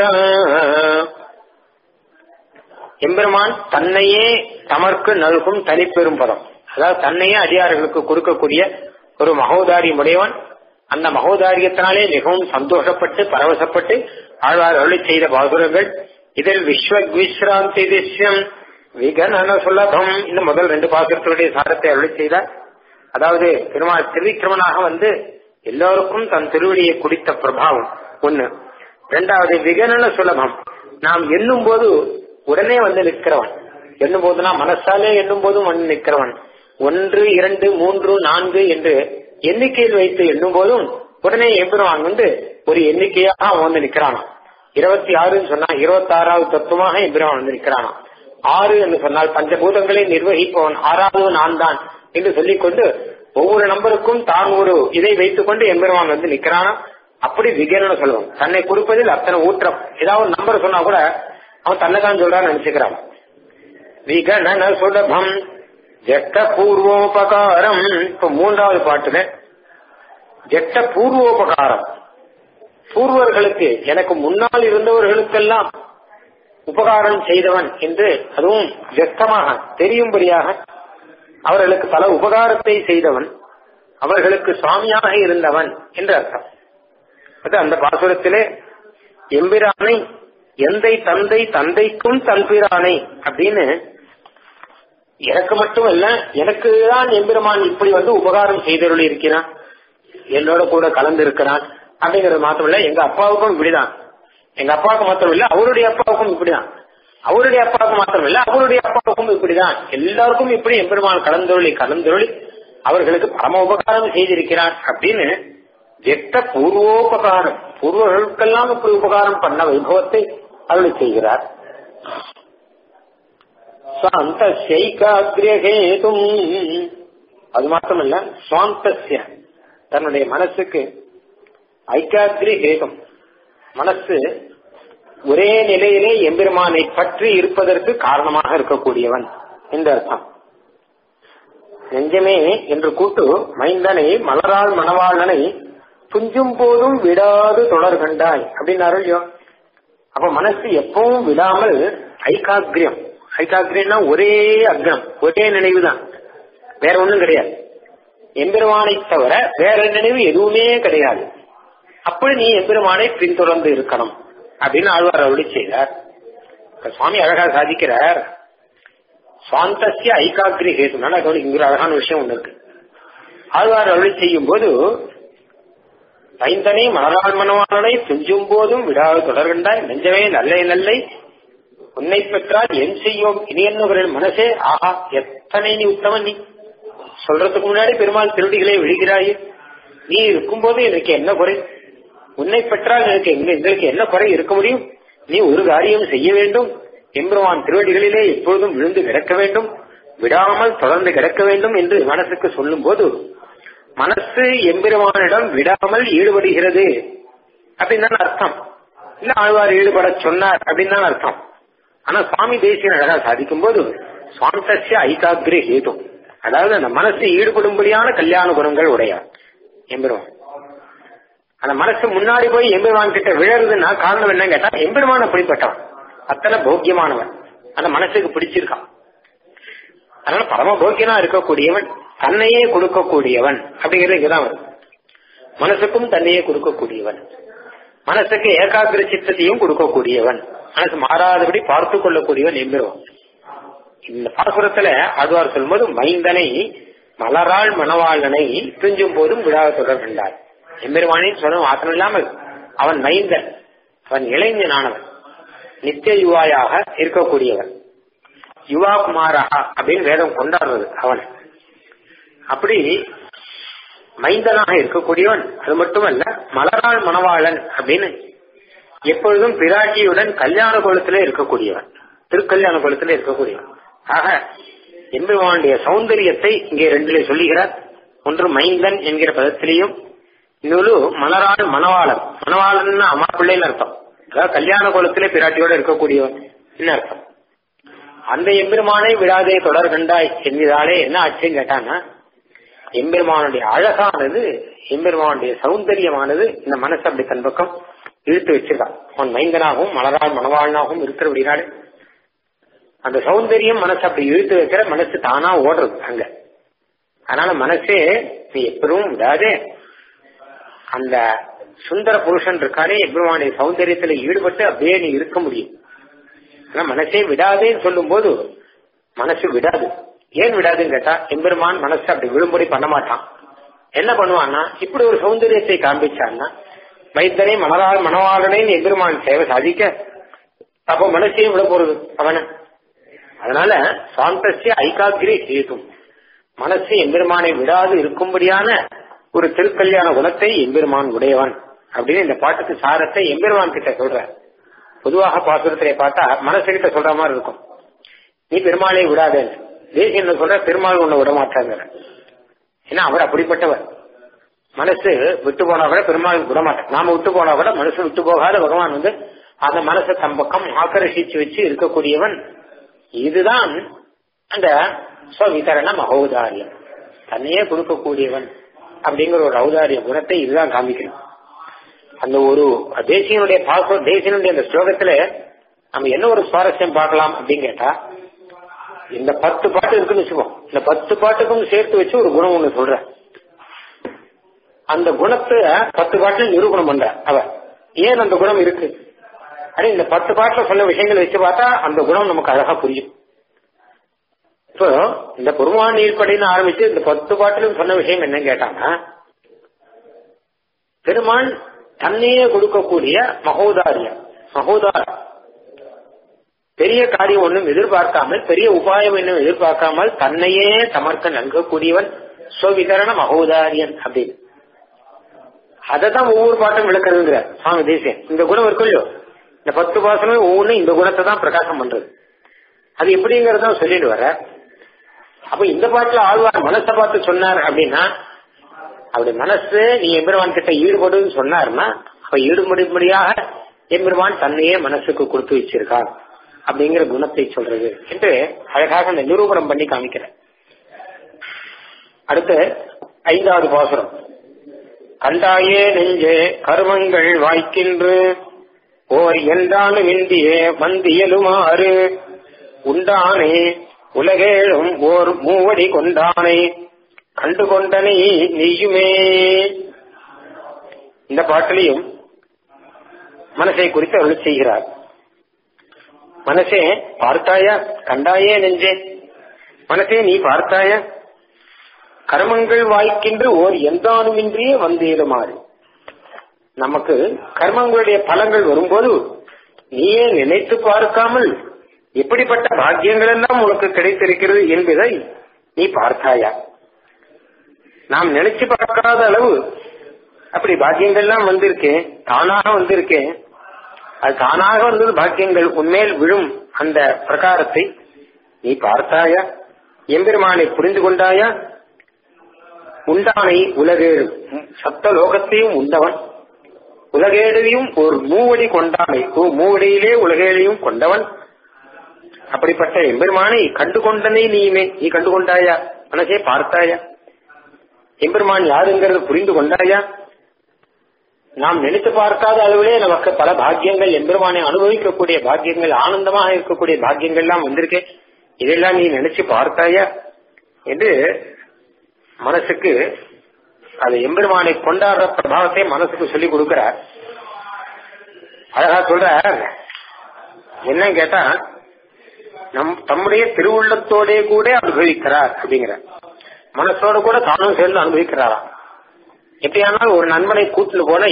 எம்பெருமான் தன்னையே தமர்க்கு நல்கும் தனிப்பெரும் பதம் அதாவது தன்னையே அடியார்களுக்கு கொடுக்கக்கூடிய ஒரு மகோதாரியம் உடையவன் அந்த மகோதாரியத்தினாலே மிகவும் சந்தோஷப்பட்டு பரவசப்பட்டு ஆழ்வார் அருளி செய்த பாசுரங்கள் இதில் விஸ்வ விஸ்ராந்தி திஷ்யம் விகனன சுலபம் இந்த முதல் ரெண்டு பாசுரத்தினுடைய சாரத்தை அருளி செய்தார் அதாவது பெருமாள் திருவிக்கிரமனாக வந்து எல்லோருக்கும் தன் திருவடியை குடித்த பிரபாவம் ஒண்ணு ரெண்டாவது விகனன சுலபம் நாம் எண்ணும் போது உடனே வந்து நிற்கிறவன் எண்ணும் போதுனா மனசாலே எண்ணும் போதும் வந்து நிற்கிறவன் ஒன்று இரண்டு மூன்று நான்கு என்று எண்ணிக்கையில் வைத்து எண்ணும் போதும் உடனே எம்பெருமான் வந்து ஒரு எண்ணிக்கையாக அவன் வந்து நிற்கிறானாம் இருபத்தி ஆறுன்னு சொன்னா இருபத்தி ஆறாவது தத்துவமாக எம்பெருமான் வந்து நிற்கிறானாம் ஆறு என்று சொன்னால் பஞ்சபூதங்களை நிர்வகிப்பவன் ஆறாவது நான் தான் என்று சொல்லிக்கொண்டு ஒவ்வொரு நம்பருக்கும் தான் ஒரு இதை வைத்துக் கொண்டு எம்பெருமான் வந்து நிற்கிறானா அப்படி விகரணம் சொல்லுவான் தன்னை கொடுப்பதில் அத்தனை ஊற்றம் ஏதாவது ஒரு நம்பர் சொன்னா கூட அவன் தன்னை தான் சொல்றான்னு நினைச்சுக்கிறான் விகணன சுலபம் ஜட்ட பூர்வோபகாரம் இப்ப மூன்றாவது பாட்டுல ஜட்ட பூர்வோபகாரம் பூர்வர்களுக்கு எனக்கு முன்னால் இருந்தவர்களுக்கெல்லாம் உபகாரம் செய்தவன் என்று அதுவும் வெக்கமாக தெரியும்படியாக அவர்களுக்கு பல உபகாரத்தை செய்தவன் அவர்களுக்கு சுவாமியாக இருந்தவன் என்று அர்த்தம் அது அந்த பாசுரத்திலே எம்பிரானை எந்தை தந்தை தந்தைக்கும் தன்பிரானை அப்படின்னு எனக்கு மட்டும் இல்ல எனக்கு தான் எம்பெருமான் இப்படி வந்து உபகாரம் செய்தருள் இருக்கிறான் என்னோட கூட கலந்து இருக்கிறான் அப்படிங்கறது மாத்திரம் இல்ல எங்க அப்பாவுக்கும் இப்படிதான் எங்க அப்பாவுக்கு மாத்திரம் இல்ல அவருடைய அப்பாவுக்கும் இப்படிதான் அவருடைய அப்பாவுக்கு மாத்திரம் இல்ல அவருடைய அப்பாவுக்கும் இப்படிதான் எல்லாருக்கும் இப்படி எம்பெருமான் கலந்தொழி கலந்தொழி அவர்களுக்கு பரம உபகாரம் செய்திருக்கிறார் அப்படின்னு எட்ட பூர்வோபகாரம் பூர்வர்களுக்கெல்லாம் இப்படி உபகாரம் பண்ண வைபவத்தை அருள் செய்கிறார் சாந்தசைகாகிரகேதும் அது மாத்திரமல்ல சுவாந்தசிய தன்னுடைய மனசுக்கு ஐக்காகிரி ஹேகம் மனசு ஒரே நிலையிலே எம்பெருமானை பற்றி இருப்பதற்கு காரணமாக இருக்கக்கூடியவன் என்று அர்த்தம் நெஞ்சமே என்று கூட்டு மைந்தனை மலரால் மணவாளனை துஞ்சும் போதும் விடாது தொடர் கண்டாய் அப்படின்னு அருள்யோ அப்ப மனசு எப்பவும் விடாமல் ஐகாகிரியம் ஐகாகிரியம்னா ஒரே அக்னம் ஒரே நினைவு தான் வேற ஒண்ணும் கிடையாது எம்பெருமானை தவிர வேற நினைவு எதுவுமே கிடையாது அப்படி நீ எம்பெருமானை பின்தொடர்ந்து இருக்கணும் அப்படின்னு ஆழ்வார் அருளி செய்தார் சுவாமி அழகா சாதிக்கிறார் சுவாந்தசிய ஐகாகிரி ஹேதுனால அதோட இங்க அழகான விஷயம் ஒண்ணு இருக்கு ஆழ்வார் அருளி செய்யும் போது ஐந்தனை மலரால் மனவாளனை துஞ்சும் போதும் விடாது தொடர்கின்றாய் நெஞ்சமே நல்லை நல்லை உன்னை பெற்றால் என் செய்யோம் இனி என்னுகிறேன் மனசே ஆஹா எத்தனை நீ உத்தமன் நீ சொல்றதுக்கு முன்னாடி பெருமாள் திருடிகளை விழுகிறாயே நீ இருக்கும்போது எனக்கு என்ன குறை உன்னை பெற்றால் எனக்கு எங்க- எங்களுக்கு என்ன குறை இருக்க முடியும் நீ ஒரு காரியம் செய்ய வேண்டும் எம்பெருமான் திருவடிகளிலே எப்பொழுதும் விழுந்து கிடக்க வேண்டும் விடாமல் தொடர்ந்து கிடக்க வேண்டும் என்று மனசுக்கு சொல்லும் போது மனசு எம்பெருமானிடம் விடாமல் ஈடுபடுகிறது அப்படின்னு தான் அர்த்தம் இல்ல ஆழ்வார் ஈடுபட சொன்னார் அப்படின்னு தான் அர்த்தம் ஆனா சுவாமி தேசியன் அழகா சாதிக்கும் போது சுவாந்தசிய ஐகாகிர ஹேது அதாவது அந்த மனசு ஈடுபடும்படியான கல்யாண குணங்கள் உடையார் எம்பெருமான் அந்த மனசு முன்னாடி போய் எம்பெருமான் கிட்ட விழறதுன்னா காரணம் என்னன்னு கேட்டா எம்பெருமான் அப்படிப்பட்டவன் அத்தனை போக்கியமானவன் அந்த மனசுக்கு பிடிச்சிருக்கான் அதனால பரம போக்கியனா இருக்கக்கூடியவன் தன்னையே கொடுக்கக்கூடியவன் அப்படிங்கிறது இங்கதான் வரும் மனசுக்கும் தன்னையே கொடுக்கக்கூடியவன் மனசுக்கு ஏகாகிர சித்தத்தையும் கொடுக்கக்கூடியவன் மனசு மாறாதபடி பார்த்து கொள்ளக்கூடியவன் எம்பெருவான் இந்த பாசுரத்துல ஆழ்வார் சொல்லும்போது மைந்தனை மலராள் மணவாளனை துஞ்சும் போதும் விழா தொடர் கண்டார் எம்பெருமானின் சொல்ல மாத்திரம் இல்லாமல் அவன் மைந்தன் அவன் இளைஞனானவன் நித்திய யுவாயாக இருக்கக்கூடியவன் யுவா குமாரா அப்படின்னு வேதம் கொண்டாடுறது அவன் அப்படி மைந்தனாக இருக்கக்கூடியவன் அது மட்டுமல்ல மலராள் மணவாளன் அப்படின்னு எப்பொழுதும் பிராட்டியுடன் கல்யாண கோலத்திலே இருக்கக்கூடியவன் திருக்கல்யாண கோலத்திலே இருக்கக்கூடியவன் ஆக எம்பெருமானுடைய சௌந்தரியத்தை இங்கே ரெண்டிலே சொல்லுகிறார் ஒன்று மைந்தன் என்கிற பதத்திலேயும் இன்னொரு மலராள் மணவாளன் மணவாளன் அம்மா பிள்ளைன்னு அர்த்தம் அதாவது கல்யாண கோலத்திலே பிராட்டியோட இருக்கக்கூடியவன் என்ன அர்த்தம் அந்த எம்பெருமானை விடாதே தொடர் கண்டாய் என்பதாலே என்ன ஆச்சுன்னு கேட்டான்னா எம்பெருமானுடைய அழகானது எம்பெருமானுடைய சௌந்தரியமானது இந்த மனசு அப்படி தன் பக்கம் இழுத்து வச்சிருக்கான் அவன் மைந்தனாகவும் மலரால் மணவாளனாகவும் இருக்கிறபடினாலே அந்த சௌந்தரியம் மனசு அப்படி இழுத்து வைக்கிற மனசு தானா ஓடுறது அங்க அதனால மனசே நீ எப்பவும் விடாதே அந்த சுந்தர புருஷன் இருக்கானே எம்பெருமானுடைய சௌந்தரியத்துல ஈடுபட்டு அப்படியே நீ இருக்க முடியும் ஆனா மனசே விடாதேன்னு சொல்லும் போது மனசு விடாது ஏன் விடாதுன்னு கேட்டா எம்பெருமான் மனசு அப்படி விழும்படி பண்ண மாட்டான் என்ன பண்ணுவான்னா இப்படி ஒரு சௌந்தரியத்தை காண்பிச்சான்னா வைத்தனை மணவாள் மணவாளனை எம்பெருமான் சேவை சாதிக்க அப்ப மனசையும் விட போறது அவன அதனால சாந்தசிய ஐகாகிரி ஹேதும் மனசு எம்பெருமானை விடாது இருக்கும்படியான ஒரு திருக்கல்யாண குணத்தை எம்பெருமான் உடையவன் அப்படின்னு இந்த பாட்டுக்கு சாரத்தை எம்பெருமான் கிட்ட சொல்ற பொதுவாக பாசுரத்திலே பார்த்தா மனசு கிட்ட சொல்ற மாதிரி இருக்கும் நீ பெருமாளை விடாதேன்னு தேசியன் சொல்ற பெருமாள் உன்னை விட மாட்டாங்க ஏன்னா அவர் அப்படிப்பட்டவர் மனசு விட்டு போனா கூட பெருமாள் விட மாட்டார் நாம விட்டு போனா கூட மனசு விட்டு போகாத பகவான் வந்து அந்த மனசை தம் பக்கம் ஆக்கர்ஷிச்சு வச்சு இருக்கக்கூடியவன் இதுதான் அந்த ஸ்வவிதரண மகோதாரியம் தன்னையே கொடுக்கக்கூடியவன் அப்படிங்கிற ஒரு ஔதாரிய குணத்தை இதுதான் காமிக்கணும் அந்த ஒரு தேசியனுடைய பாச தேசியனுடைய அந்த ஸ்லோகத்துல நம்ம என்ன ஒரு சுவாரஸ்யம் பார்க்கலாம் அப்படின்னு கேட்டா இந்த பத்து பாட்டு இருக்குன்னு வச்சுக்கோம் இந்த பத்து பாட்டுக்கும் சேர்த்து வச்சு ஒரு குணம் ஒண்ணு சொல்ற அந்த குணத்தை பத்து பாட்டுல நிரூபணம் பண்ற அவ ஏன் அந்த குணம் இருக்கு அடே இந்த பத்து பாட்டுல சொன்ன விஷயங்களை வச்சு பார்த்தா அந்த குணம் நமக்கு அழகா புரியும் இப்போ இந்த பெருமான் நீர்ப்படின்னு ஆரம்பிச்சு இந்த பத்து பாட்டிலும் சொன்ன விஷயம் என்னன்னு கேட்டாங்கன்னா பெருமான் தன்னையே கொடுக்கக்கூடிய மகோதாரியம் மகோதார் பெரிய காரியம் ஒன்றும் எதிர்பார்க்காமல் பெரிய உபாயம் என்னும் எதிர்பார்க்காமல் தன்னையே தமர்க்க நல்கக்கூடியவன் ஸ்வவிதரண மகோதாரியன் அப்படின்னு தான் ஒவ்வொரு பாட்டும் விளக்குறதுங்கிற சுவாமி தேசியன் இந்த குணம் இருக்கும் இல்லையோ இந்த பத்து பாசனமே ஒவ்வொன்றும் இந்த குணத்தை தான் பிரகாசம் பண்றது அது எப்படிங்கறத சொல்லிட்டு வர அப்ப இந்த பாட்டுல ஆழ்வார் மனசை பார்த்து சொன்னார் அப்படின்னா அப்படி மனசு நீ எம்பெருமான் கிட்ட ஈடுபடுன்னு சொன்னார்னா அப்ப ஈடுபடும்படியாக எம்பெருமான் தன்னையே மனசுக்கு கொடுத்து வச்சிருக்கார் அப்படிங்கிற குணத்தை சொல்றது என்று அழகாக அந்த நிரூபணம் பண்ணி காமிக்கிறேன் அடுத்து ஐந்தாவது பாசுரம் கண்டாயே நெஞ்சே கருமங்கள் வாய்க்கின்று ஓர் என்றாலும் இந்தியே வந்தியலுமாறு உண்டானே உலகேழும் ஓர் மூவடி கொண்டானே கண்டு கொண்டனை நெய்யுமே இந்த பாட்டிலையும் மனசை குறித்து அருள் செய்கிறார் மனசே பார்த்தாயா கண்டாயே நெஞ்சே மனசே நீ பார்த்தாயா கர்மங்கள் வாய்க்கின்று ஓர் எந்தானுமின்றியே வந்தேறுமாறு நமக்கு கர்மங்களுடைய பலங்கள் வரும்போது நீயே நினைத்து பார்க்காமல் எப்படிப்பட்ட பாக்கியங்கள் எல்லாம் உனக்கு கிடைத்திருக்கிறது என்பதை நீ பார்த்தாயா நாம் நினைச்சு பார்க்காத அளவு அப்படி பாக்கியங்கள்லாம் வந்திருக்கேன் தானாக வந்திருக்கேன் அது தானாக வந்தது பாக்கியங்கள் உன்மேல் விழும் அந்த பிரகாரத்தை நீ பார்த்தாயா எம்பெருமானை புரிந்து கொண்டாயா உண்டானை உலகேடு சப்த லோகத்தையும் உண்டவன் உலகேடையும் ஒரு மூவடி கொண்டானை ஓ மூவடியிலே உலகேடையும் கொண்டவன் அப்படிப்பட்ட எம்பெருமானை கண்டு கொண்டனே நீயுமே நீ கண்டு கொண்டாயா மனசே பார்த்தாயா எம்பெருமான் யாருங்கிறது புரிந்து கொண்டாயா நாம் நினைத்து பார்க்காத அளவிலே நமக்கு பல பாக்கியங்கள் எம்பெருமானை அனுபவிக்கக்கூடிய பாக்கியங்கள் ஆனந்தமாக இருக்கக்கூடிய பாக்கியங்கள் எல்லாம் வந்திருக்கே இதெல்லாம் நீ நினைச்சு பார்த்தாயா என்று மனசுக்கு அது எம்பெருமானை கொண்டாடுற பிரபாவத்தை மனசுக்கு சொல்லி கொடுக்கிறார் அழகா சொல்ற என்ன கேட்டா நம் தம்முடைய திருவுள்ளத்தோடே கூட அனுபவிக்கிறார் அப்படிங்கிற மனசோட கூட தானும் சேர்ந்து அனுபவிக்கிறாராம் எப்படியானால் ஒரு நண்பனை கூட்டுல போல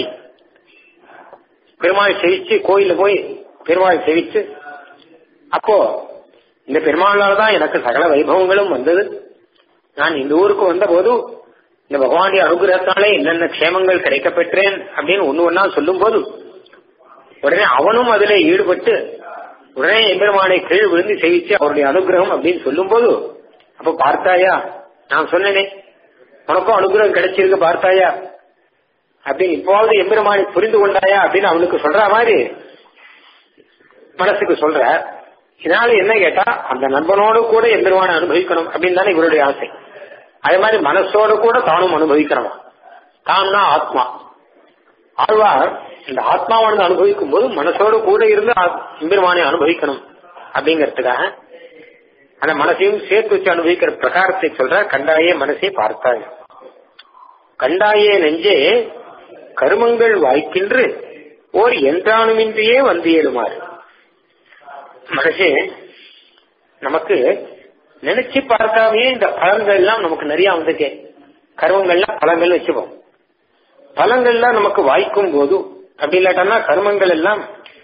பெருமாள் செவிச்சு கோயில போய் பெருமாள் செவிச்சு அப்போ இந்த பெருமாளால தான் எனக்கு சகல வைபவங்களும் வந்தது நான் இந்த ஊருக்கு வந்த போது இந்த பகவானுடைய அனுகிரகத்தாலே என்னென்ன க்ஷேமங்கள் கிடைக்க பெற்றேன் அப்படின்னு ஒண்ணு ஒன்னா சொல்லும் போது உடனே அவனும் அதுல ஈடுபட்டு உடனே எம்பெருமானை கீழ் விழுந்து செய்விச்சு அவருடைய அனுகிரகம் அப்படின்னு சொல்லும் போது அப்ப பார்த்தாயா நான் சொன்னேனே உனக்கும் அனுகிரகம் கிடைச்சிருக்கு பார்த்தாயா அப்படின்னு இப்போது எம்பெருமானை புரிந்து கொண்டாயா அப்படின்னு அவனுக்கு சொல்ற மாதிரி மனசுக்கு சொல்ற இதனால என்ன கேட்டா அந்த நண்பனோடு கூட எம்பெருமானை அனுபவிக்கணும் அப்படின்னு தானே இவருடைய ஆசை அதே மாதிரி மனசோடு கூட தானும் அனுபவிக்கிறவா தான்னா ஆத்மா ஆழ்வார் இந்த ஆத்மாவானது அனுபவிக்கும் போது மனசோடு கூட இருந்து எம்பெருமானை அனுபவிக்கணும் அப்படிங்கறதுக்காக அந்த மனசையும் சேர்த்து வச்சு அனுபவிக்கிற பிரகாரத்தை சொல்ற கண்டாயே மனசை பார்த்தாய் கண்டாயே நெஞ்சே கருமங்கள் வாய்க்கின்று ஓர் என்றானுமின்றியே வந்து ஏழுமாறு மனசே நமக்கு நினைச்சு பார்க்காமே இந்த பலன்கள் எல்லாம் நமக்கு நிறைய வந்திருக்கே கருமங்கள்லாம் பலங்கள் வச்சுப்போம் பலங்கள்லாம் நமக்கு வாய்க்கும் போது அப்படி இல்லாட்டா கருமங்கள் எல்லாம்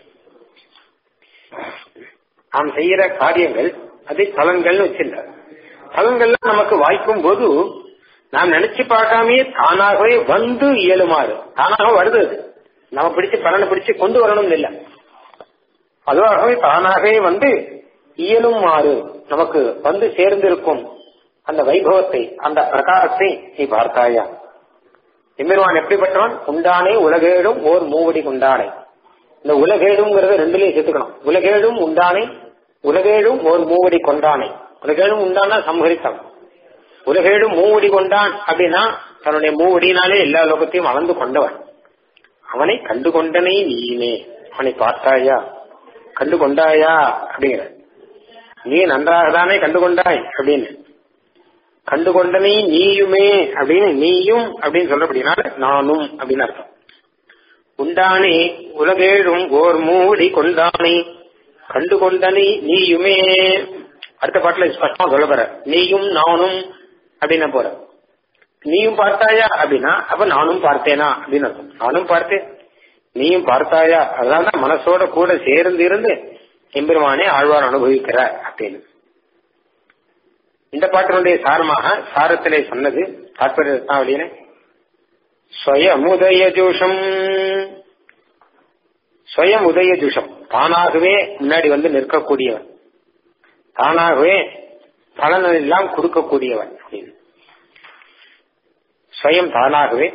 நாம் செய்யற காரியங்கள் அதை பலன்கள்னு வச்சிருந்தார் பலன்கள்லாம் நமக்கு வாய்க்கும் போது நாம் நினைச்சு பார்க்காமே தானாகவே வந்து இயலுமாறு தானாக வருது அது நம்ம பிடிச்சு பலனை பிடிச்சு கொண்டு வரணும் இல்லை அதுவாகவே தானாகவே வந்து இயலுமாறு நமக்கு வந்து சேர்ந்திருக்கும் அந்த வைபவத்தை அந்த பிரகாரத்தை நீ பார்த்தாயா எம்பெருமான் எப்படிப்பட்டவன் உண்டானே உலகேடும் ஓர் மூவடி கொண்டானே இந்த உலகேடுங்கிறத ரெண்டுலயும் சேர்த்துக்கணும் உலகேடும் உண்டானே உலகேடும் ஓர் மூவடி கொண்டானே உலகேடும் உண்டானா சம்ஹரித்தம் உலகேடும் மூவடி கொண்டான் அப்படின்னா தன்னுடைய மூவடினாலே எல்லா லோகத்தையும் அளந்து கொண்டவன் அவனை கண்டு கொண்டனே நீனே அவனை பார்த்தாயா கண்டு கொண்டாயா அப்படிங்கிற நீ நன்றாக தானே கண்டு கொண்டாய் அப்படின்னு கண்டு கொண்டனே நீயுமே அப்படின்னு நீயும் அப்படின்னு சொல்றபடினால நானும் அப்படின்னு அர்த்தம் உண்டானே உலகேழும் ஓர் மூடி கொண்டானே கண்டு கொண்டனே நீயுமே அடுத்த பாட்டுல ஸ்பஷ்டமா சொல்ல போற நீயும் நானும் அப்படின்னு போற நீயும் பார்த்தாயா அப்படின்னா அப்ப நானும் பார்த்தேனா அப்படின்னு அர்த்தம் நானும் பார்த்தேன் நீயும் பார்த்தாயா அதனால மனசோட கூட சேர்ந்து இருந்து எம்பெருமானே ஆழ்வார் அனுபவிக்கிறார் அப்படின்னு இந்த பாட்டினுடைய சாரமாக சாரத்திலே சொன்னது தாற்பயம் ஸ்வயம் ஜூஷம் ஸ்வயம் ஜூஷம் தானாகவே முன்னாடி வந்து நிற்கக்கூடியவன் தானாகவே பலன் எல்லாம் கொடுக்கக்கூடியவன் அப்படின்னு ஸ்வயம் தானாகவே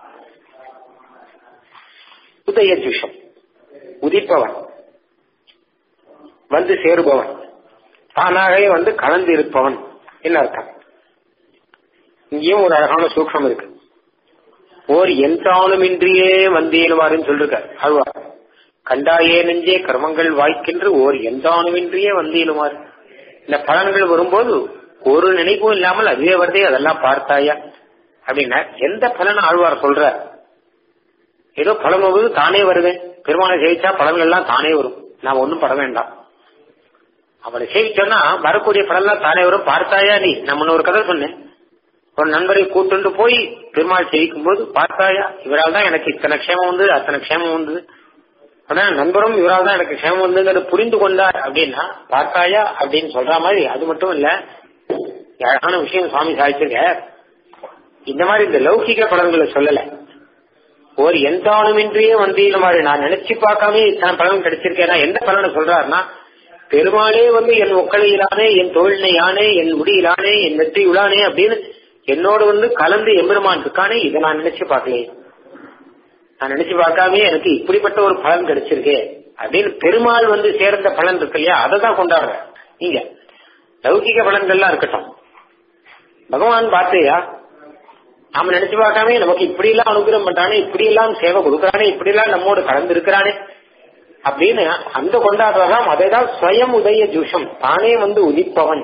உதயஜுஷம் உதிப்பவன் வந்து சேருபவன் தானாகவே வந்து கலந்து இருப்பவன் என்ன அர்த்தம் இங்கேயும் ஒரு அழகான சூக்ஷம் இருக்கு ஓர் என்றாலுமின்றியே வந்தேனுவாருன்னு சொல்லிருக்கார் அழ்வார் கண்டாயே நெஞ்சே கர்மங்கள் வாய்க்கின்று ஓர் என்றானுமின்றியே வந்தேனுவார் இந்த பலன்கள் வரும்போது ஒரு நினைப்பும் இல்லாமல் அதுவே வருதே அதெல்லாம் பார்த்தாயா அப்படின்னா எந்த பலன் ஆழ்வார் சொல்ற ஏதோ பலன் வருவது தானே வருது பெருமானை ஜெயிச்சா பலன்கள்லாம் தானே வரும் நாம் ஒன்றும் பட வேண்டாம் அவளை சேவிச்சோன்னா வரக்கூடிய பலன்லாம் தானே வரும் பார்த்தாயா நீ நம்ம ஒரு கதை சொன்னேன் ஒரு நண்பரை கூட்டுண்டு போய் பெருமாள் சேவிக்கும் போது பார்த்தாயா இவரால் தான் எனக்கு இத்தனை க்ஷேமம் வந்தது அத்தனை க்ஷேமம் வந்தது ஆனா நண்பரும் இவரால் தான் எனக்கு க்ஷேமம் வந்துங்கிறது புரிந்து கொண்டார் அப்படின்னா பார்த்தாயா அப்படின்னு சொல்ற மாதிரி அது மட்டும் இல்ல அழகான விஷயம் சுவாமி சாதிச்சிருக்க இந்த மாதிரி இந்த லௌகிக பலன்களை சொல்லல ஒரு எந்த ஆணுமின்றியே வந்து இந்த மாதிரி நான் நினைச்சு பார்க்காம இத்தனை பலன் கிடைச்சிருக்கேன்னா எந்த பலனை சொல்றாருன்னா பெருமாளே வந்து என் ஒக்கலையிலானே என் தொழிலையானே என் முடியிலானே என் நெற்றியுளானே அப்படின்னு என்னோட வந்து கலந்து எம்பெருமான் இருக்கானே இதை நான் நினைச்சு பார்க்கலையே நான் நினைச்சு பார்க்காம எனக்கு இப்படிப்பட்ட ஒரு பலன் கிடைச்சிருக்கு அப்படின்னு பெருமாள் வந்து சேர்ந்த பலன் இருக்கு இல்லையா அதை தான் கொண்டாடுறேன் நீங்க லௌகிக பலன்கள்லாம் இருக்கட்டும் பகவான் பார்த்தையா நாம நினைச்சு பார்க்காம நமக்கு இப்படி எல்லாம் அனுகிரகம் பண்றானே இப்படி எல்லாம் சேவை கொடுக்கறானே இப்படி எல்லாம் நம்மோடு கலந்து இருக்கிறானே அப்படின்னு அந்த கொண்டாடுறதாம் அதைதான் ஸ்வயம் உதய ஜூஷம் தானே வந்து உதிப்பவன்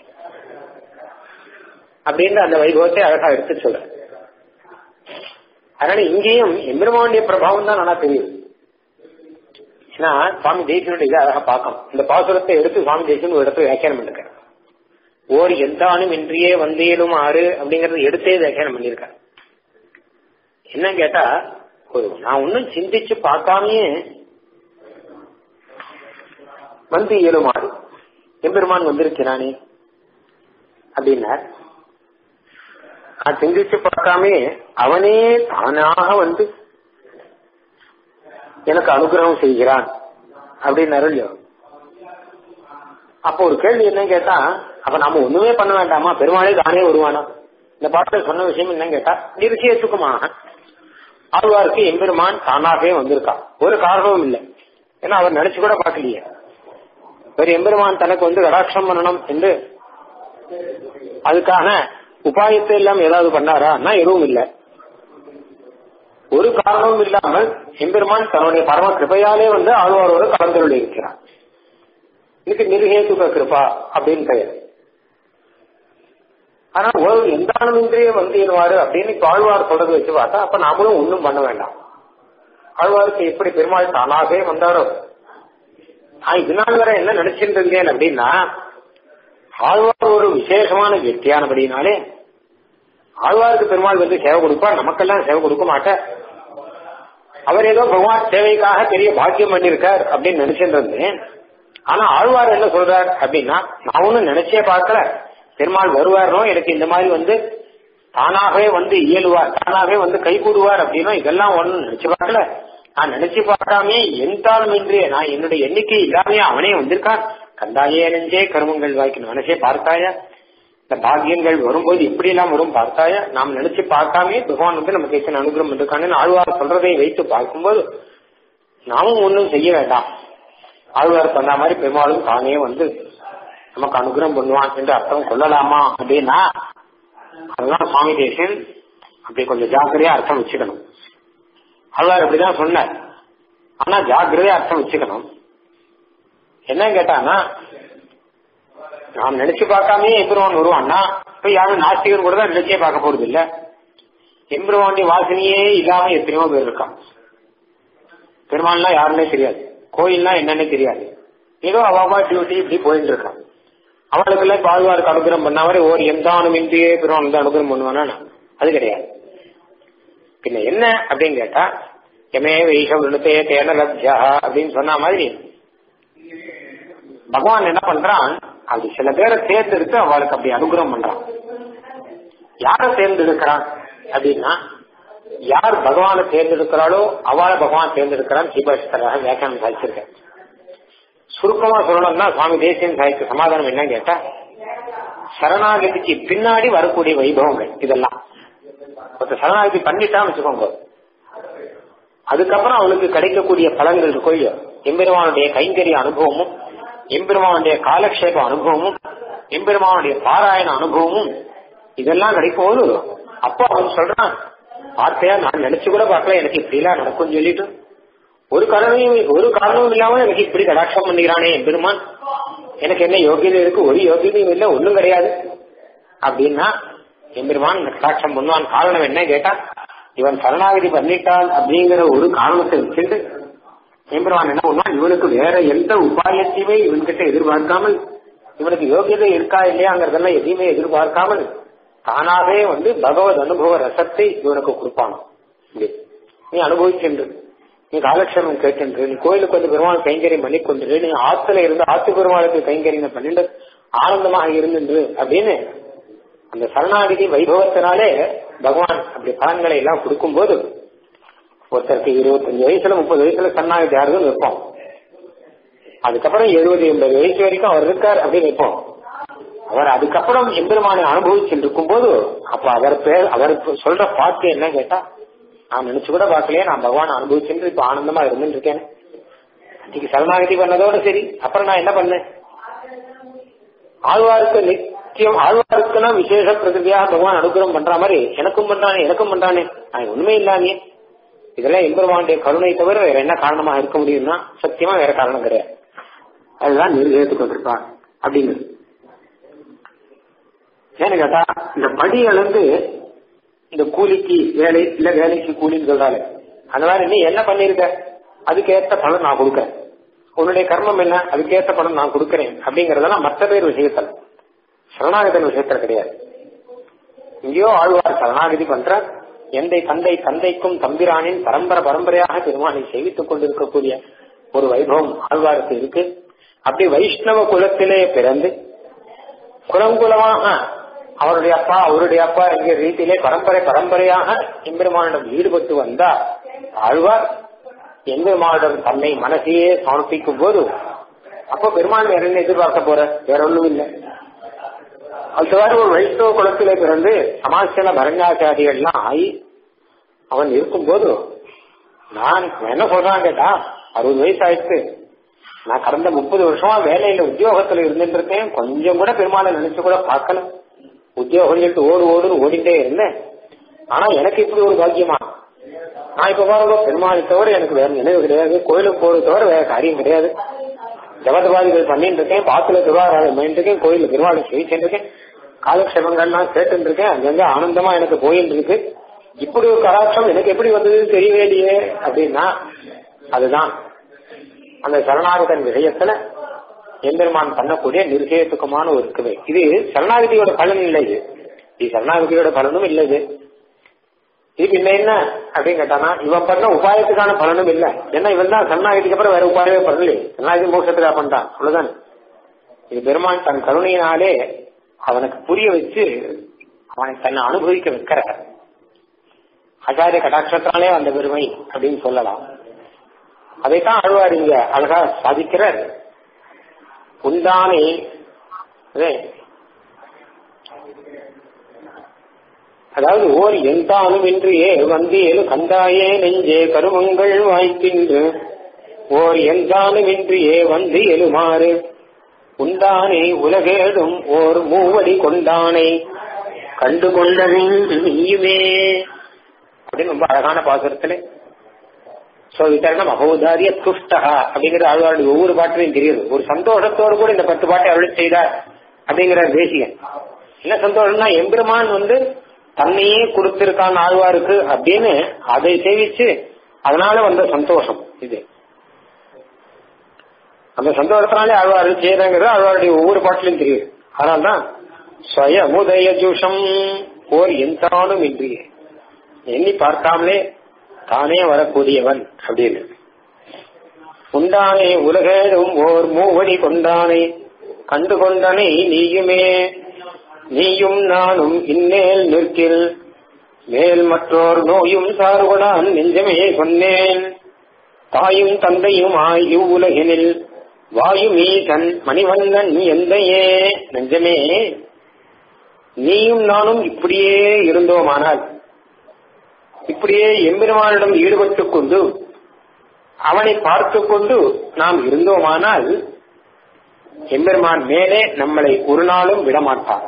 அப்படின்னு அந்த வைபவத்தை அழகா எடுத்து சொல்ற அதனால இங்கேயும் எம்பெருமானுடைய பிரபாவம் தான் நல்லா தெரியும் ஏன்னா சுவாமி தேசியனுடைய இதை அழகா பார்க்கணும் இந்த பாசுரத்தை எடுத்து சுவாமி தேசியன் ஒரு இடத்துல வியாக்கியானம் பண்ணிருக்காரு ஓர் எந்தானும் இன்றியே வந்தேனும் ஆறு அப்படிங்கறது எடுத்தே வியாக்கியானம் பண்ணிருக்காரு என்ன கேட்டா ஒரு நான் ஒன்னும் சிந்திச்சு பார்க்காமயே வந்து இயலுமாறு எம்பெருமான் வந்திருக்கிறானே அப்படின்னார் நான் சிந்திச்சு பார்க்காமே அவனே தானாக வந்து எனக்கு அனுகிரகம் செய்கிறான் அப்படின்னு இல்லையோ அப்போ ஒரு கேள்வி என்ன கேட்டா அப்ப நாம ஒண்ணுமே பண்ண வேண்டாமா பெருமாளே தானே வருவானா இந்த பாட்டுல சொன்ன விஷயம் என்ன கேட்டா நிச்சயத்துக்குமாக ஆழ்வாருக்கு எம்பெருமான் தானாகவே வந்திருக்கான் ஒரு காரணமும் இல்லை ஏன்னா அவர் நினைச்சு கூட பார்க்கலையே ஒரு எம்பெருமான் தனக்கு வந்து கடாட்சம் பண்ணணும் என்று அதுக்கான உபாயத்தை எல்லாம் ஏதாவது பண்ணாரா எதுவும் இல்லை ஒரு காரணமும் இல்லாமல் எம்பெருமான் தன்னுடைய பரம கிருபையாலே வந்து ஆழ்வாரோடு கலந்துள்ள இருக்கிறார் இதுக்கு நிர்ஹேதுக கிருபா அப்படின்னு பெயர் ஆனா ஒரு எந்தானமின்றியே வந்து இருவாரு அப்படின்னு இப்ப ஆழ்வார் சொல்றது வச்சு பார்த்தா அப்ப நாமளும் ஒன்றும் பண்ண வேண்டாம் ஆழ்வாருக்கு எப்படி பெருமாள் தானாகவே வந்தாரோ நான் இதனால் வரை என்ன நினைச்சிட்டு இருந்தேன் அப்படின்னா ஆழ்வார் ஒரு விசேஷமான வெற்றியானபடினாலே ஆழ்வாருக்கு பெருமாள் வந்து சேவை கொடுப்பார் நமக்கெல்லாம் சேவை கொடுக்க மாட்டார் அவர் ஏதோ பகவான் சேவைக்காக பெரிய பாக்கியம் பண்ணிருக்கார் அப்படின்னு நினைச்சிட்டு இருந்தேன் ஆனா ஆழ்வார் என்ன சொல்றார் அப்படின்னா நான் ஒன்னும் நினைச்சே பார்க்கல பெருமாள் வருவாரோ எனக்கு இந்த மாதிரி வந்து தானாகவே வந்து இயலுவார் தானாகவே வந்து கை கூடுவார் அப்படின்னா இதெல்லாம் ஒன்னும் நினைச்சு பார்க்கல நான் நினைச்சு பார்க்காமே எந்தாலும் இன்றைய நான் என்னுடைய எண்ணிக்கை இல்லாமே அவனே வந்திருக்கான் கந்தாயே நெஞ்சே கருமங்கள் வாய்க்கணும் நினைச்சே பார்த்தாயா இந்த பாக்கியங்கள் வரும்போது இப்படி எல்லாம் வரும் பார்த்தாயா நாம் நினைச்சு பார்க்காமே பகவான் வந்து நமக்கு எத்தனை அனுகிரகம் இருக்கான்னு ஆழ்வார் சொல்றதை வைத்து பார்க்கும்போது நாமும் ஒன்றும் செய்ய வேண்டாம் ஆழ்வார் சொன்ன மாதிரி பெருமாளும் தானே வந்து நமக்கு அனுகிரகம் பண்ணுவான் என்று அர்த்தம் கொள்ளலாமா அப்படின்னா அதுதான் சுவாமி தேசன் அப்படி கொஞ்சம் ஜாக்கிரதையா அர்த்தம் வச்சுக்கணும் ஆழ்வார் அப்படிதான் சொன்னார் ஆனா ஜாக்கிரதையா அர்த்தம் வச்சுக்கணும் என்ன கேட்டானா நாம் நினைச்சு பார்க்காமே எம்பெருமான் வருவான்னா இப்ப யாரும் நாஸ்திகன் கூட தான் நினைச்சே பார்க்க போறது இல்ல எம்பெருமானுடைய வாசனையே இல்லாம எத்தனையோ பேர் இருக்கான் பெருமாள்னா யாருன்னே தெரியாது கோயில்னா என்னன்னே தெரியாது ஏதோ அவாவா டியூட்டி இப்படி போயிட்டு இருக்கான் அவளுக்கு எல்லாம் பாழ்வாருக்கு அனுகிரகம் பண்ண மாதிரி ஒரு எந்தானும் இன்றியே பெருமான் வந்து அனுகிரகம் பண்ணுவானா அது கிடையாது பின்ன என்ன அப்படின்னு கேட்டா எமே வைஷம் விழுத்தே தேன லப்ஜா அப்படின்னு சொன்ன மாதிரி பகவான் என்ன பண்றான் அப்படி சில பேரை தேர்ந்தெடுத்து அவளுக்கு அப்படி அனுகிரகம் பண்றான் யார தேர்ந்தெடுக்கிறான் அப்படின்னா யார் பகவானை தேர்ந்தெடுக்கிறாளோ அவளை பகவான் தேர்ந்தெடுக்கிறான் சீபாஷ்கராக வியாக்கியானம் சாதிச்சிருக்கேன் சுருக்கமா சொல்லணும்னா சுவாமி தேசியன் சாதிக்க சமாதானம் என்ன கேட்டா சரணாகதிக்கு பின்னாடி வரக்கூடிய வைபவங்கள் இதெல்லாம் ஒருத்தர் சரணாகதி பண்ணிட்டான்னு வச்சுக்கோங்க அதுக்கப்புறம் அவளுக்கு கிடைக்கக்கூடிய பலன்கள் இருக்கோ இல்லையோ எம்பெருமானுடைய கைங்கரிய அனுபவமும் எம்பெருமானுடைய காலக்ஷேப அனுபவமும் எம்பெருமானுடைய பாராயண அனுபவமும் இதெல்லாம் கிடைக்கும்போது அப்போ அவன் சொல்றான் பார்த்தையா நான் நினைச்சு கூட பார்க்கல எனக்கு இப்படி எல்லாம் நடக்கும் சொல்லிட்டு ஒரு காரணமும் ஒரு காரணமும் இல்லாம எனக்கு இப்படி கடாட்சம் பண்ணிக்கிறானே எம்பெருமான் எனக்கு என்ன யோகியதை இருக்கு ஒரு யோகியதையும் இல்லை ஒண்ணும் கிடையாது அப்படின்னா எம்பெருமான் கடாட்சம் பண்ணுவான் காரணம் என்ன கேட்டா இவன் சரணாகதி பண்ணிட்டான் அப்படிங்கிற ஒரு காரணத்தை வச்சுட்டு எம்பெருமான் என்ன பண்ணுவான் இவனுக்கு வேற எந்த உபாயத்தையுமே இவன்கிட்ட எதிர்பார்க்காமல் இவனுக்கு யோகியதை இருக்கா இல்லையாங்கிறதெல்லாம் எதையுமே எதிர்பார்க்காமல் தானாவே வந்து பகவத் அனுபவ ரசத்தை இவனுக்கு கொடுப்பானோ நீ அனுபவிச்சென்று நீ காலக்ஷேமம் கேட்டுன்று நீ கோயிலுக்கு வந்து பெருமாள் கைங்கரியம் பண்ணி கொண்டு நீ ஆத்துல இருந்து ஆத்து பெருமாளுக்கு கைங்கரியம் பண்ணிட்டு ஆனந்தமாக இருந்துன்று அப்படின்னு அந்த சரணாகிதி வைபவத்தினாலே பகவான் அப்படி பலன்களை எல்லாம் கொடுக்கும்போது ஒருத்தருக்கு இருபத்தஞ்சு வயசுல முப்பது வயசுல சரணாகிதி ஆறுதல் வைப்போம் அதுக்கப்புறம் எழுபது எண்பது வயசு வரைக்கும் அவர் இருக்கார் அப்படின்னு வைப்போம் அவர் அதுக்கப்புறம் எம்பெருமானை அனுபவிச்சுட்டு இருக்கும் போது அப்ப அவர் பேர் அவர் சொல்ற பாட்டு என்ன கேட்டா நான் நினைச்சு கூட பார்க்கலையே நான் பகவான் அனுபவிச்சுட்டு இப்ப ஆனந்தமா இருந்துட்டு இருக்கேன் இன்னைக்கு சரணாகதி பண்ணதோட சரி அப்புறம் நான் என்ன பண்ணேன் ஆழ்வாருக்கு நித்தியம் ஆழ்வாருக்குன்னா விசேஷ பிரகிருதியாக பகவான் அனுகிரகம் பண்ற மாதிரி எனக்கும் பண்றானே எனக்கும் பண்றானே நான் உண்மை இல்லாமே இதெல்லாம் எம்பெருமானுடைய கருணை தவிர வேற என்ன காரணமாக இருக்க முடியும்னா சத்தியமா வேற காரணம் கிடையாது அதுதான் நீங்க ஏற்றுக்கொண்டிருப்பான் அப்படிங்கிறது ஏன்னு கேட்டா இந்த படி அளந்து இந்த கூலிக்கு வேலை இல்ல வேலைக்கு கூலின்னு சொல்றாரு அந்த மாதிரி நீ என்ன பண்ணிருக்க அதுக்கேற்ற பலன் நான் கொடுக்கறேன் உன்னுடைய கர்மம் என்ன அதுக்கேற்ற பலன் நான் கொடுக்கறேன் அப்படிங்கறதெல்லாம் மற்ற பேர் விஷயத்தில் சரணாகதன் விஷயத்துல கிடையாது இங்கேயோ ஆழ்வார் சரணாகதி பண்ற எந்தை தந்தை தந்தைக்கும் தம்பிரானின் பரம்பரை பரம்பரையாக பெருமானை சேவித்துக் கொண்டிருக்கக்கூடிய ஒரு வைபவம் ஆழ்வாருக்கு இருக்கு அப்படி வைஷ்ணவ குலத்திலே பிறந்து குலம் குலமாக அவருடைய அப்பா அவருடைய அப்பா என்கிற ரீதியிலே பரம்பரை பரம்பரையாக எம்பெருமானிடம் ஈடுபட்டு வந்தார் ஆழ்வார் எம்பெருமானிடம் தன்னை மனசையே சமர்ப்பிக்கும் போது அப்போ பெருமான் வேற என்ன எதிர்பார்க்க போற வேற ஒண்ணும் இல்லை அது தவிர ஒரு வைஷ்ணவ குலத்திலே பிறந்து சமாசன பரஞ்சாச்சாரியெல்லாம் ஆகி அவன் இருக்கும்போது நான் என்ன சொல்றான் கேட்டா அறுபது வயசு ஆயிடுச்சு நான் கடந்த முப்பது வருஷமா வேலையில உத்தியோகத்துல இருந்துட்டு இருக்கேன் கொஞ்சம் கூட பெருமாளை நினைச்சு கூட பார்க்கல உத்தியோகம் சொல்லிட்டு ஓடு ஓடுன்னு ஓடிட்டே இருந்தேன் ஆனா எனக்கு இப்படி ஒரு பாக்கியமா நான் இப்ப பாருங்க பெருமாளை தவிர எனக்கு வேற நினைவு கிடையாது கோயிலுக்கு போறது தவிர வேற காரியம் கிடையாது ஜபதபாதிகள் பண்ணிட்டு இருக்கேன் பாத்துல திருவாராதம் பண்ணிட்டு இருக்கேன் கோயிலுக்கு பெருமாளை சேவிச்சுட்டு இருக்கேன் காலக்ஷேபங்கள்லாம் கேட்டு இருக்கேன் அங்கங்க ஆனந்தமா எனக்கு போயிட்டு இருக்கு இப்படி ஒரு கலாச்சாரம் எனக்கு எப்படி வந்ததுன்னு தெரியவே இல்லையே அப்படின்னா அதுதான் அந்த சரணாகதன் விஷயத்துல எம்பெருமான் பண்ணக்கூடிய நிர்சயத்துக்கமான ஒரு கிருவை இது சரணாகதியோட பலன் இல்லை இது இது சரணாகதியோட பலனும் இல்லை இது இது பின்ன என்ன அப்படின்னு கேட்டானா இவன் பண்ண உபாயத்துக்கான பலனும் இல்ல ஏன்னா இவன் தான் சரணாகதிக்கு அப்புறம் வேற உபாயமே பண்ணலையே சரணாகதி மோட்சத்துக்காக பண்ணிட்டான் அவ்வளவுதான் இது பெருமான் தன் கருணையினாலே அவனுக்கு புரிய வச்சு அவனை தன்னை அனுபவிக்க வைக்கிற ஆச்சாரிய கடாட்சத்தினாலே வந்த பெருமை அப்படின்னு சொல்லலாம் அதைத்தான் ஆழ்வார் இங்க அழகா சாதிக்கிறார் உண்டானே அதாவது ஓர் எந்தானும் இன்றியே வந்தியேலு கண்டாயே நெஞ்சே கருமங்கள் வாய்க்கின்று ஓர் எந்தானும் இன்றியே வந்து எழுமாறு உண்டானே உலகேடும் ஓர் மூவடி கொண்டானை கண்டு கொண்டதும் நீயுமே அப்படின்னு ரொம்ப அழகான பாசுரத்துல சோ வித்தரணம் அகோதாரிய துஷ்டா அப்படிங்கிற ஆழ்வாருடைய ஒவ்வொரு பாட்டிலையும் தெரியுது ஒரு சந்தோஷத்தோடு கூட இந்த பத்து பாட்டை அருள் செய்தார் அப்படிங்கிற தேசிகன் என்ன சந்தோஷம்னா எம்பெருமான் வந்து தன்னையே கொடுத்திருக்கான் ஆழ்வாருக்கு அப்படின்னு அதை சேவிச்சு அதனால வந்த சந்தோஷம் இது அந்த சந்தோஷத்தினாலே ஆழ்வார் அருள் செய்யறாங்கிறது ஆழ்வாருடைய ஒவ்வொரு பாட்டிலும் தெரியுது அதனால்தான் ஸ்வயமுதய ஜூஷம் ஓர் எந்தானும் இன்றியே எண்ணி பார்க்காமலே தானே வரக்கூடியவன் அப்படின்னு உண்டானே உலகேடும் ஓர் மூவடி கொண்டானே கண்டு கொண்டனை நீயுமே நீயும் நானும் இந்நேல் நிற்கில் மேல் மற்றோர் நோயும் சார்படான் நெஞ்சமே சொன்னேன் தாயும் தந்தையும் ஆய் இவ்வுலகினில் வாயுமீசன் மணிவண்ணன் எந்தையே நெஞ்சமே நீயும் நானும் இப்படியே இருந்தோமானால் இப்படியே எம்பெருமானிடம் ஈடுபட்டுக் கொண்டு அவனை பார்த்து கொண்டு நாம் இருந்தோமானால் எம்பெருமான் மேலே நம்மளை ஒரு நாளும் விடமாட்டான்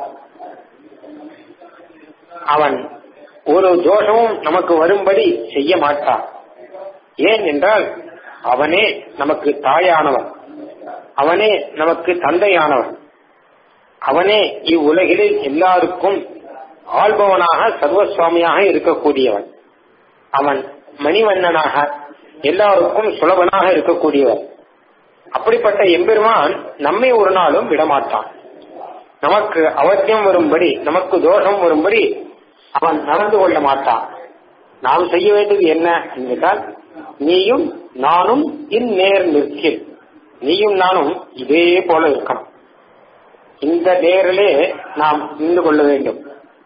அவன் ஒரு தோஷமும் நமக்கு வரும்படி செய்ய மாட்டான் ஏன் என்றால் அவனே நமக்கு தாயானவன் அவனே நமக்கு தந்தையானவன் அவனே இவ்வுலகில் எல்லாருக்கும் ஆள்பவனாக சர்வசுவாமியாக இருக்கக்கூடியவன் அவன் மணிவண்ணனாக எல்லாருக்கும் சுலபனாக இருக்கக்கூடியவன் அப்படிப்பட்ட எம்பெருமான் நம்மை ஒரு நாளும் விடமாட்டான் நமக்கு அவசியம் வரும்படி நமக்கு தோஷம் வரும்படி அவன் நடந்து கொள்ள மாட்டான் நாம் செய்ய வேண்டியது என்ன என்றால் நீயும் நானும் இந்நேர் நிற்கில் நீயும் நானும் இதே போல இருக்கணும் இந்த நேரிலே நாம் நின்று கொள்ள வேண்டும்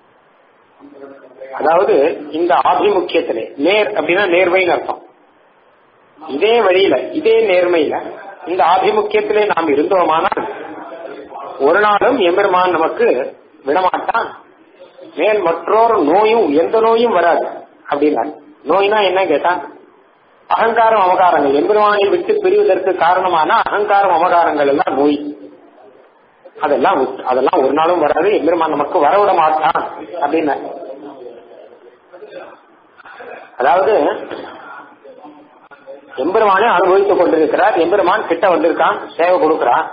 அதாவது இந்த ஆபிமுக்கியத்திலே நேர் அப்படின்னா நேர்மைன்னு அர்த்தம் இதே வழியில இதே நேர்மையில இந்த ஆபிமுக்கியத்திலே நாம் இருந்தோமானால் ஒரு நாளும் எம்பெருமான் நமக்கு விடமாட்டான் மேல் மற்றொரு நோயும் எந்த நோயும் வராது அப்படின்னா நோய்னா என்ன கேட்டா அகங்காரம் அமகாரங்கள் எம்பெருமானை விட்டு பிரிவதற்கு காரணமான அகங்காரம் அமகாரங்கள் எல்லாம் நோய் அதெல்லாம் விட்டு- அதெல்லாம் ஒரு நாளும் வராது எம்பெருமான் நமக்கு வரவிட மாட்டான் அப்படின்னு அதாவது எம்பெருமானை அனுபவித்துக் கொண்டிருக்கிறார் எம்பெருமான் கிட்ட வந்திருக்கான் சேவை கொடுக்கிறான்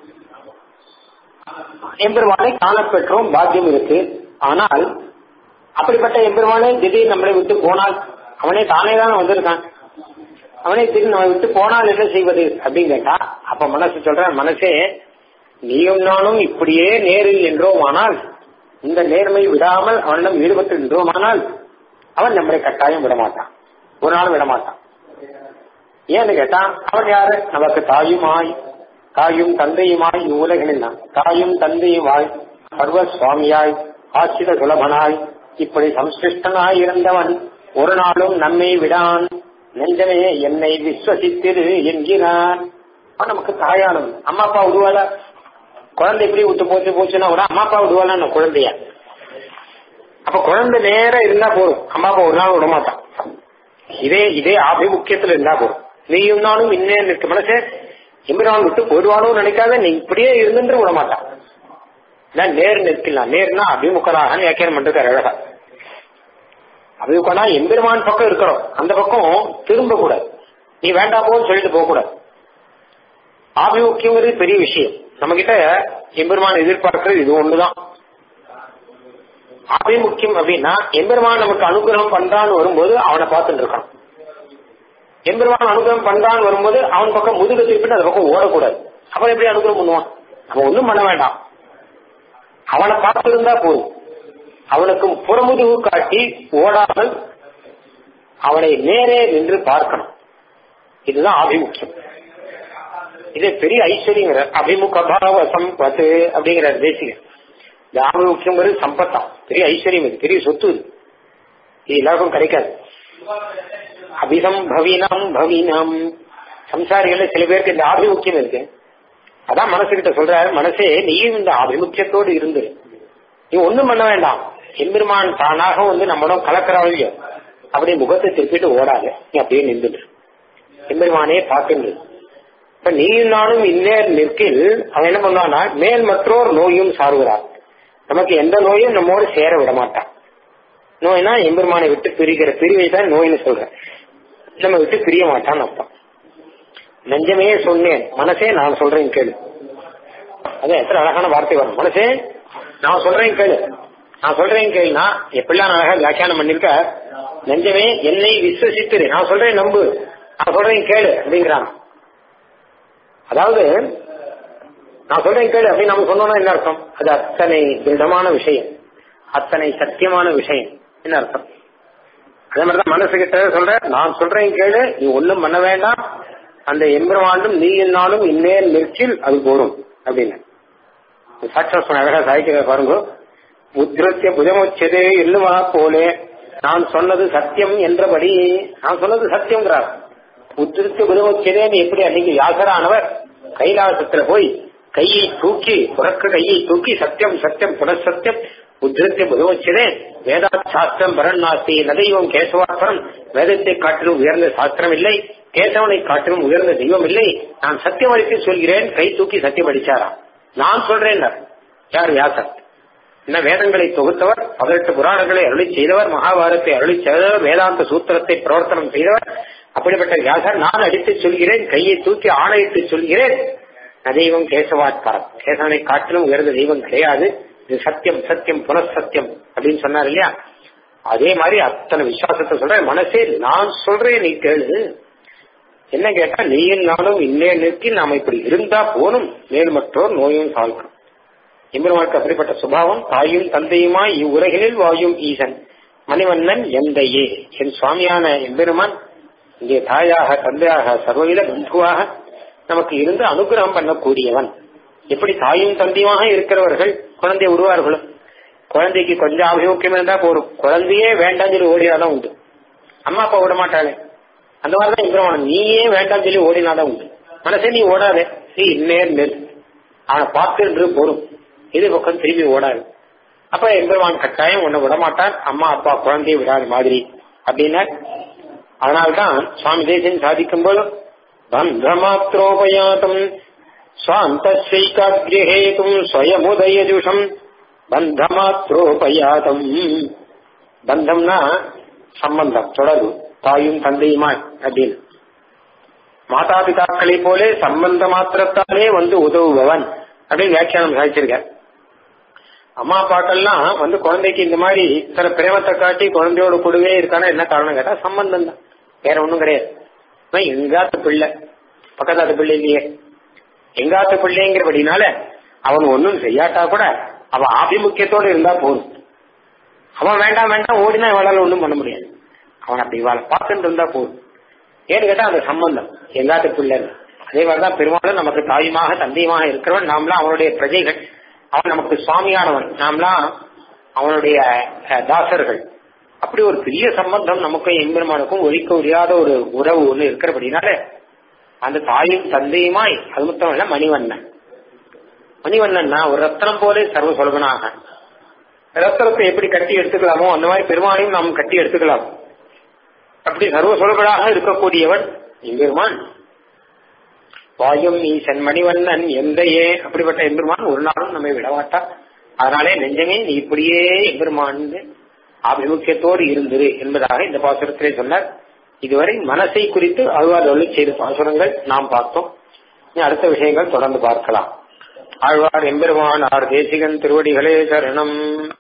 எம்பெருமானை காணப்பெற்றோம் பாக்கியம் இருக்கு ஆனால் அப்படிப்பட்ட எம்பெருமானே திடீர் நம்மளை விட்டு போனால் அவனே தானே தானே வந்திருக்கான் அவனே திடீர் நம்மை விட்டு போனால் என்ன செய்வது அப்படின்னு கேட்டா அப்ப மனசு சொல்ற மனசே நீயும் நானும் இப்படியே நேரில் நின்றோமானால் இந்த நேர்மை விடாமல் அவனிடம் ஈடுபட்டு நின்றோமானால் அவன் நம்மளை கட்டாயம் விடமாட்டான் ஒரு நாள் விடமாட்டான் ஏன்னு கேட்டா அவன் யாரு நமக்கு தாயுமாய் தாயும் தந்தையுமாய் இவ்வுலகில் தாயும் தந்தையுமாய் சர்வ சுவாமியாய் ஆசிர சுலபனாய் இப்படி சம்சிருஷ்டனாய் இருந்தவன் ஒரு நாளும் நம்மை விடான் நெஞ்சமே என்னை விஸ்வசித்திரு என்கிறான் அவன் நமக்கு தாயானவன் அம்மா அப்பா விடுவாள குழந்தை எப்படி விட்டு போச்சு போச்சுன்னா கூட அம்மா அப்பா விடுவாளா அந்த குழந்தைய அப்ப குழந்தை நேரம் இருந்தா போதும் அம்மா அப்பா ஒரு நாள் விட மாட்டான் இதே இதே ஆபிமுக்கியத்துல இருந்தா போதும் நீயும் நானும் இன்னே நிற்க மனசே எம்பிரான் விட்டு போடுவானோ நினைக்காத நீ இப்படியே இருந்துட்டு விட மாட்டான் இதான் நேர் நிற்கலாம் நேர்னா அபிமுகராக வியாக்கியானம் பண்றாரு அழகா அபிமுகனா எம்பெருமான் பக்கம் இருக்கிறோம் அந்த பக்கம் திரும்ப கூடாது நீ வேண்டாம் போன்னு சொல்லிட்டு போக கூடாது ஆபிமுக்கியங்கிறது பெரிய விஷயம் நம்ம கிட்ட எம்பெருமான் எதிர்பார்க்கிறது இது ஒண்ணுதான் ஆபிமுக்கியம் அப்படின்னா எம்பெருமான் நமக்கு அனுகிரகம் பண்றான்னு வரும்போது அவனை பார்த்துட்டு இருக்கான் எம்பெருமான் அனுகிரகம் பண்றான்னு வரும்போது அவன் பக்கம் முதுக திருப்பிட்டு அந்த பக்கம் ஓடக்கூடாது அவன் எப்படி அனுகிரகம் பண்ணுவான் அவன் ஒண்ணும் பண்ண வேண்டாம் அவனை பார்த்திருந்தா போதும் அவனுக்கு புறமுதுகு காட்டி ஓடாமல் அவனை நேரே நின்று பார்க்கணும் இதுதான் அபிமுக்கியம் இது பெரிய ஐஸ்வர்யங்கிற அபிமுக பாவ சம்பத்து அப்படிங்கிற தேசிகர் இந்த ஆபிமுக்கியங்கிறது சம்பத்தம் பெரிய ஐஸ்வர்யம் இது பெரிய சொத்து இது இது எல்லாருக்கும் கிடைக்காது அபிதம் பவினம் பவினம் சம்சாரிகள் சில பேருக்கு இந்த ஆபிமுக்கியம் இருக்கு அதான் மனசுகிட்ட சொல்ற மனசே நீயும் இந்த ஆபிமுக்கியத்தோடு இருந்து நீ ஒண்ணும் பண்ண வேண்டாம் எம்பெருமான் தானாக வந்து நம்மளும் கலக்கிறாள் அப்படியே முகத்தை திருப்பிட்டு ஓடாத நீ அப்படியே நின்றுடு எம்பெருமானே பார்க்கின்றது இப்ப நீயும் நானும் இன்னேர் நிற்கில் அவன் என்ன பண்ணுவான்னா மேல் மற்றோர் நோயும் சாருகிறார் நமக்கு எந்த நோயும் நம்மோடு சேர விட மாட்டான் நோய்னா எம்பெருமானை விட்டு பிரிக்கிற பிரிவை தான் நோய்னு சொல்றேன் நம்ம விட்டு பிரிய மாட்டான்னு அர்த்தம் நெஞ்சமே சொன்னேன் மனசே நான் சொல்றேன் கேளு அது எத்தனை அழகான வார்த்தை வரும் மனசே நான் சொல்றேன் கேளு நான் சொல்றேன் கேளுனா எப்படிலாம் அழகா வியாக்கியானம் பண்ணிருக்க நெஞ்சமே என்னை விசுவசித்துரு நான் சொல்றேன் நம்பு நான் சொல்றேன் கேளு அப்படிங்கிறான் அதாவது நான் சொல்றேன் கேளு அப்படின்னு நம்ம சொன்னோம்னா என்ன அர்த்தம் அது அத்தனை திடமான விஷயம் அத்தனை சத்தியமான விஷயம் என்ன அர்த்தம் அதே மாதிரிதான் மனசு கிட்ட சொல்ற நான் சொல்றேன் கேளு நீ ஒண்ணும் பண்ண வேண்டாம் அந்த எம்பெருமாண்டும் நீ என்னாலும் இன்னேர் நிற்கில் அது போடும் அப்படின்னு சாட்சா சொன்ன அழகா சாய்க்கிற பாருங்க உத்ரத்திய புஜமுச்சதே இல்லுமா போலே நான் சொன்னது சத்தியம் என்றபடி நான் சொன்னது சத்தியம்ங்கிறார் உத்திருத்திய புதமுச்சதேன்னு எப்படி அன்னைக்கு யாசரானவர் கைலாசத்துல போய் கையை தூக்கி புறக்கு கையை தூக்கி சத்தியம் சத்தியம் புனசத்தியம் உத்திரத்திய புதமுச்சதே வேதா சாஸ்திரம் பரநாஸ்தி நதெய்வம் கேசவாஸ்திரம் வேதத்தை காட்டிலும் உயர்ந்த சாஸ்திரம் இல்லை கேசவனை காட்டிலும் உயர்ந்த தெய்வம் இல்லை நான் சத்தியம் அளித்து சொல்கிறேன் கை தூக்கி சத்தியம் அடிச்சாராம் நான் சொல்றேன் யார் வியாசர் என்ன வேதங்களை தொகுத்தவர் பதினெட்டு புராணங்களை அருளி செய்தவர் மகாபாரத்தை அருளி செய்தவர் வேதாந்த சூத்திரத்தை பிரவர்த்தனம் செய்தவர் அப்படிப்பட்ட வியாசர் நான் அடித்து சொல்கிறேன் கையை தூக்கி ஆணையிட்டு சொல்கிறேன் தெய்வம் கேசவாத்காரம் கேசவனை காட்டிலும் உயர்ந்த தெய்வம் கிடையாது இது சத்தியம் சத்தியம் புனசத்தியம் அப்படின்னு சொன்னார் இல்லையா அதே மாதிரி அத்தனை விசுவாசத்தை சொல்றேன் மனசே நான் சொல்றேன் நீ கேளு என்ன கேட்டா நீயும் நானும் இன்னே நிற்கி நாம இப்படி இருந்தா போனும் மேல் மற்றோர் நோயும் சால்கணும் எம்பெருமானுக்கு அப்படிப்பட்ட சுபாவம் தாயும் தந்தையுமாய் இவ்வுலகினில் வாயும் ஈசன் மணிவண்ணன் எந்தையே என் சுவாமியான எம்பெருமான் இங்கே தாயாக தந்தையாக சர்வவித பந்துவாக நமக்கு இருந்து அனுகிரகம் பண்ணக்கூடியவன் எப்படி தாயும் தந்தையுமாக இருக்கிறவர்கள் குழந்தைய உருவார்களோ குழந்தைக்கு கொஞ்சம் அபிமுக்கியம் இருந்தா போதும் குழந்தையே வேண்டாம் சொல்லி ஓடினாதான் உண்டு அம்மா அப்பா விட மாட்டாளே அந்த மாதிரிதான் இந்திரவனம் நீயே வேண்டாம் சொல்லி ஓடினாதான் உண்டு மனசே நீ ஓடாதே நீ நேர் நெல் அவனை பார்த்துன்று போரும் இது பக்கம் திரும்பி ஓடாது அப்ப எம்பெருமான் கட்டாயம் உன்னை விட மாட்டான் அம்மா அப்பா குழந்தைய விடாத மாதிரி அப்படின்னா அதனால்தான் சுவாமி தேசன் சாதிக்கும் போது பந்தமாத்திரோபயாத்தம் சுவாந்தஸ்வைகாகிரேதும் ஸ்வயமுதயஜுஷம் பந்தமாத்திரோபயாதம் பந்தம்னா சம்பந்தம் தொடர்பு தாயும் தந்தையுமாய் அப்படின்னு மாதா பிதாக்களை போலே சம்பந்த மாத்திரத்தாலே வந்து உதவுபவன் அப்படின்னு வியாக்கியானம் சாதிச்சிருக்க அம்மா அப்பாக்கள்லாம் வந்து குழந்தைக்கு இந்த மாதிரி சில பிரேமத்தை காட்டி குழந்தையோட கூடவே இருக்கானா என்ன காரணம் கேட்டா சம்பந்தம் தான் வேற ஒண்ணும் கிடையாது ஆனா எங்காத்து பிள்ளை பக்கத்தாத்து பிள்ளை இல்லையே எங்காத்து பிள்ளைங்கிறபடினால அவன் ஒன்னும் செய்யாட்டா கூட அவன் ஆபிமுக்கியத்தோட இருந்தா போதும் அவன் வேண்டாம் வேண்டாம் ஓடினா இவளால ஒண்ணும் பண்ண முடியாது அவன் அப்படி இவாளை பார்த்துட்டு இருந்தா போதும் ஏன்னு கேட்டா அந்த சம்பந்தம் எங்காத்து பிள்ளை அதே மாதிரிதான் பெரும்பாலும் நமக்கு தாயுமாக தந்தையுமாக இருக்கிறவன் நாம்லாம் அவனுடைய பிரஜைகள் அவன் நமக்கு சுவாமியானவன் நாம்லாம் அவனுடைய அஹ், தாசர்கள் அப்படி ஒரு பெரிய சம்பந்தம் நமக்கும் எம்பெருமானுக்கும் ஒழிக்க முடியாத ஒரு உறவு ஒண்ணு இருக்கிறபடினால அந்த தாயும் தந்தையுமாய் அது மட்டும் இல்ல மணிவண்ணன் மணிவண்ணன்னா ஒரு ரத்னம் போல சர்வ சுலபனாக ரத்தனத்தை எப்படி கட்டி எடுத்துக்கலாமோ அந்த மாதிரி பெருமானையும் நாம் கட்டி எடுத்துக்கலாம் அப்படி சர்வ சுலபனாக இருக்கக்கூடியவன் எம்பெருமான் வாயும் ஈசன் மணிவண்ணன் எந்தையே அப்படிப்பட்ட எம்பெருமான் ஒரு நாளும் நம்மை விடமாட்டான் அதனாலே நெஞ்சமே நீ இப்படியே எம்பெருமான் ஆபிமுக்கியத்தோடு இருந்திரு என்பதாக இந்த பாசுரத்திலே சொன்னார் இதுவரை மனசை குறித்து அழ்வார் செய்த பாசுரங்கள் நாம் பார்த்தோம் இனி அடுத்த விஷயங்கள் தொடர்ந்து பார்க்கலாம் ஆழ்வார் எம்பெருமான் ஆர் தேசிகன் திருவடிகளே சரணம்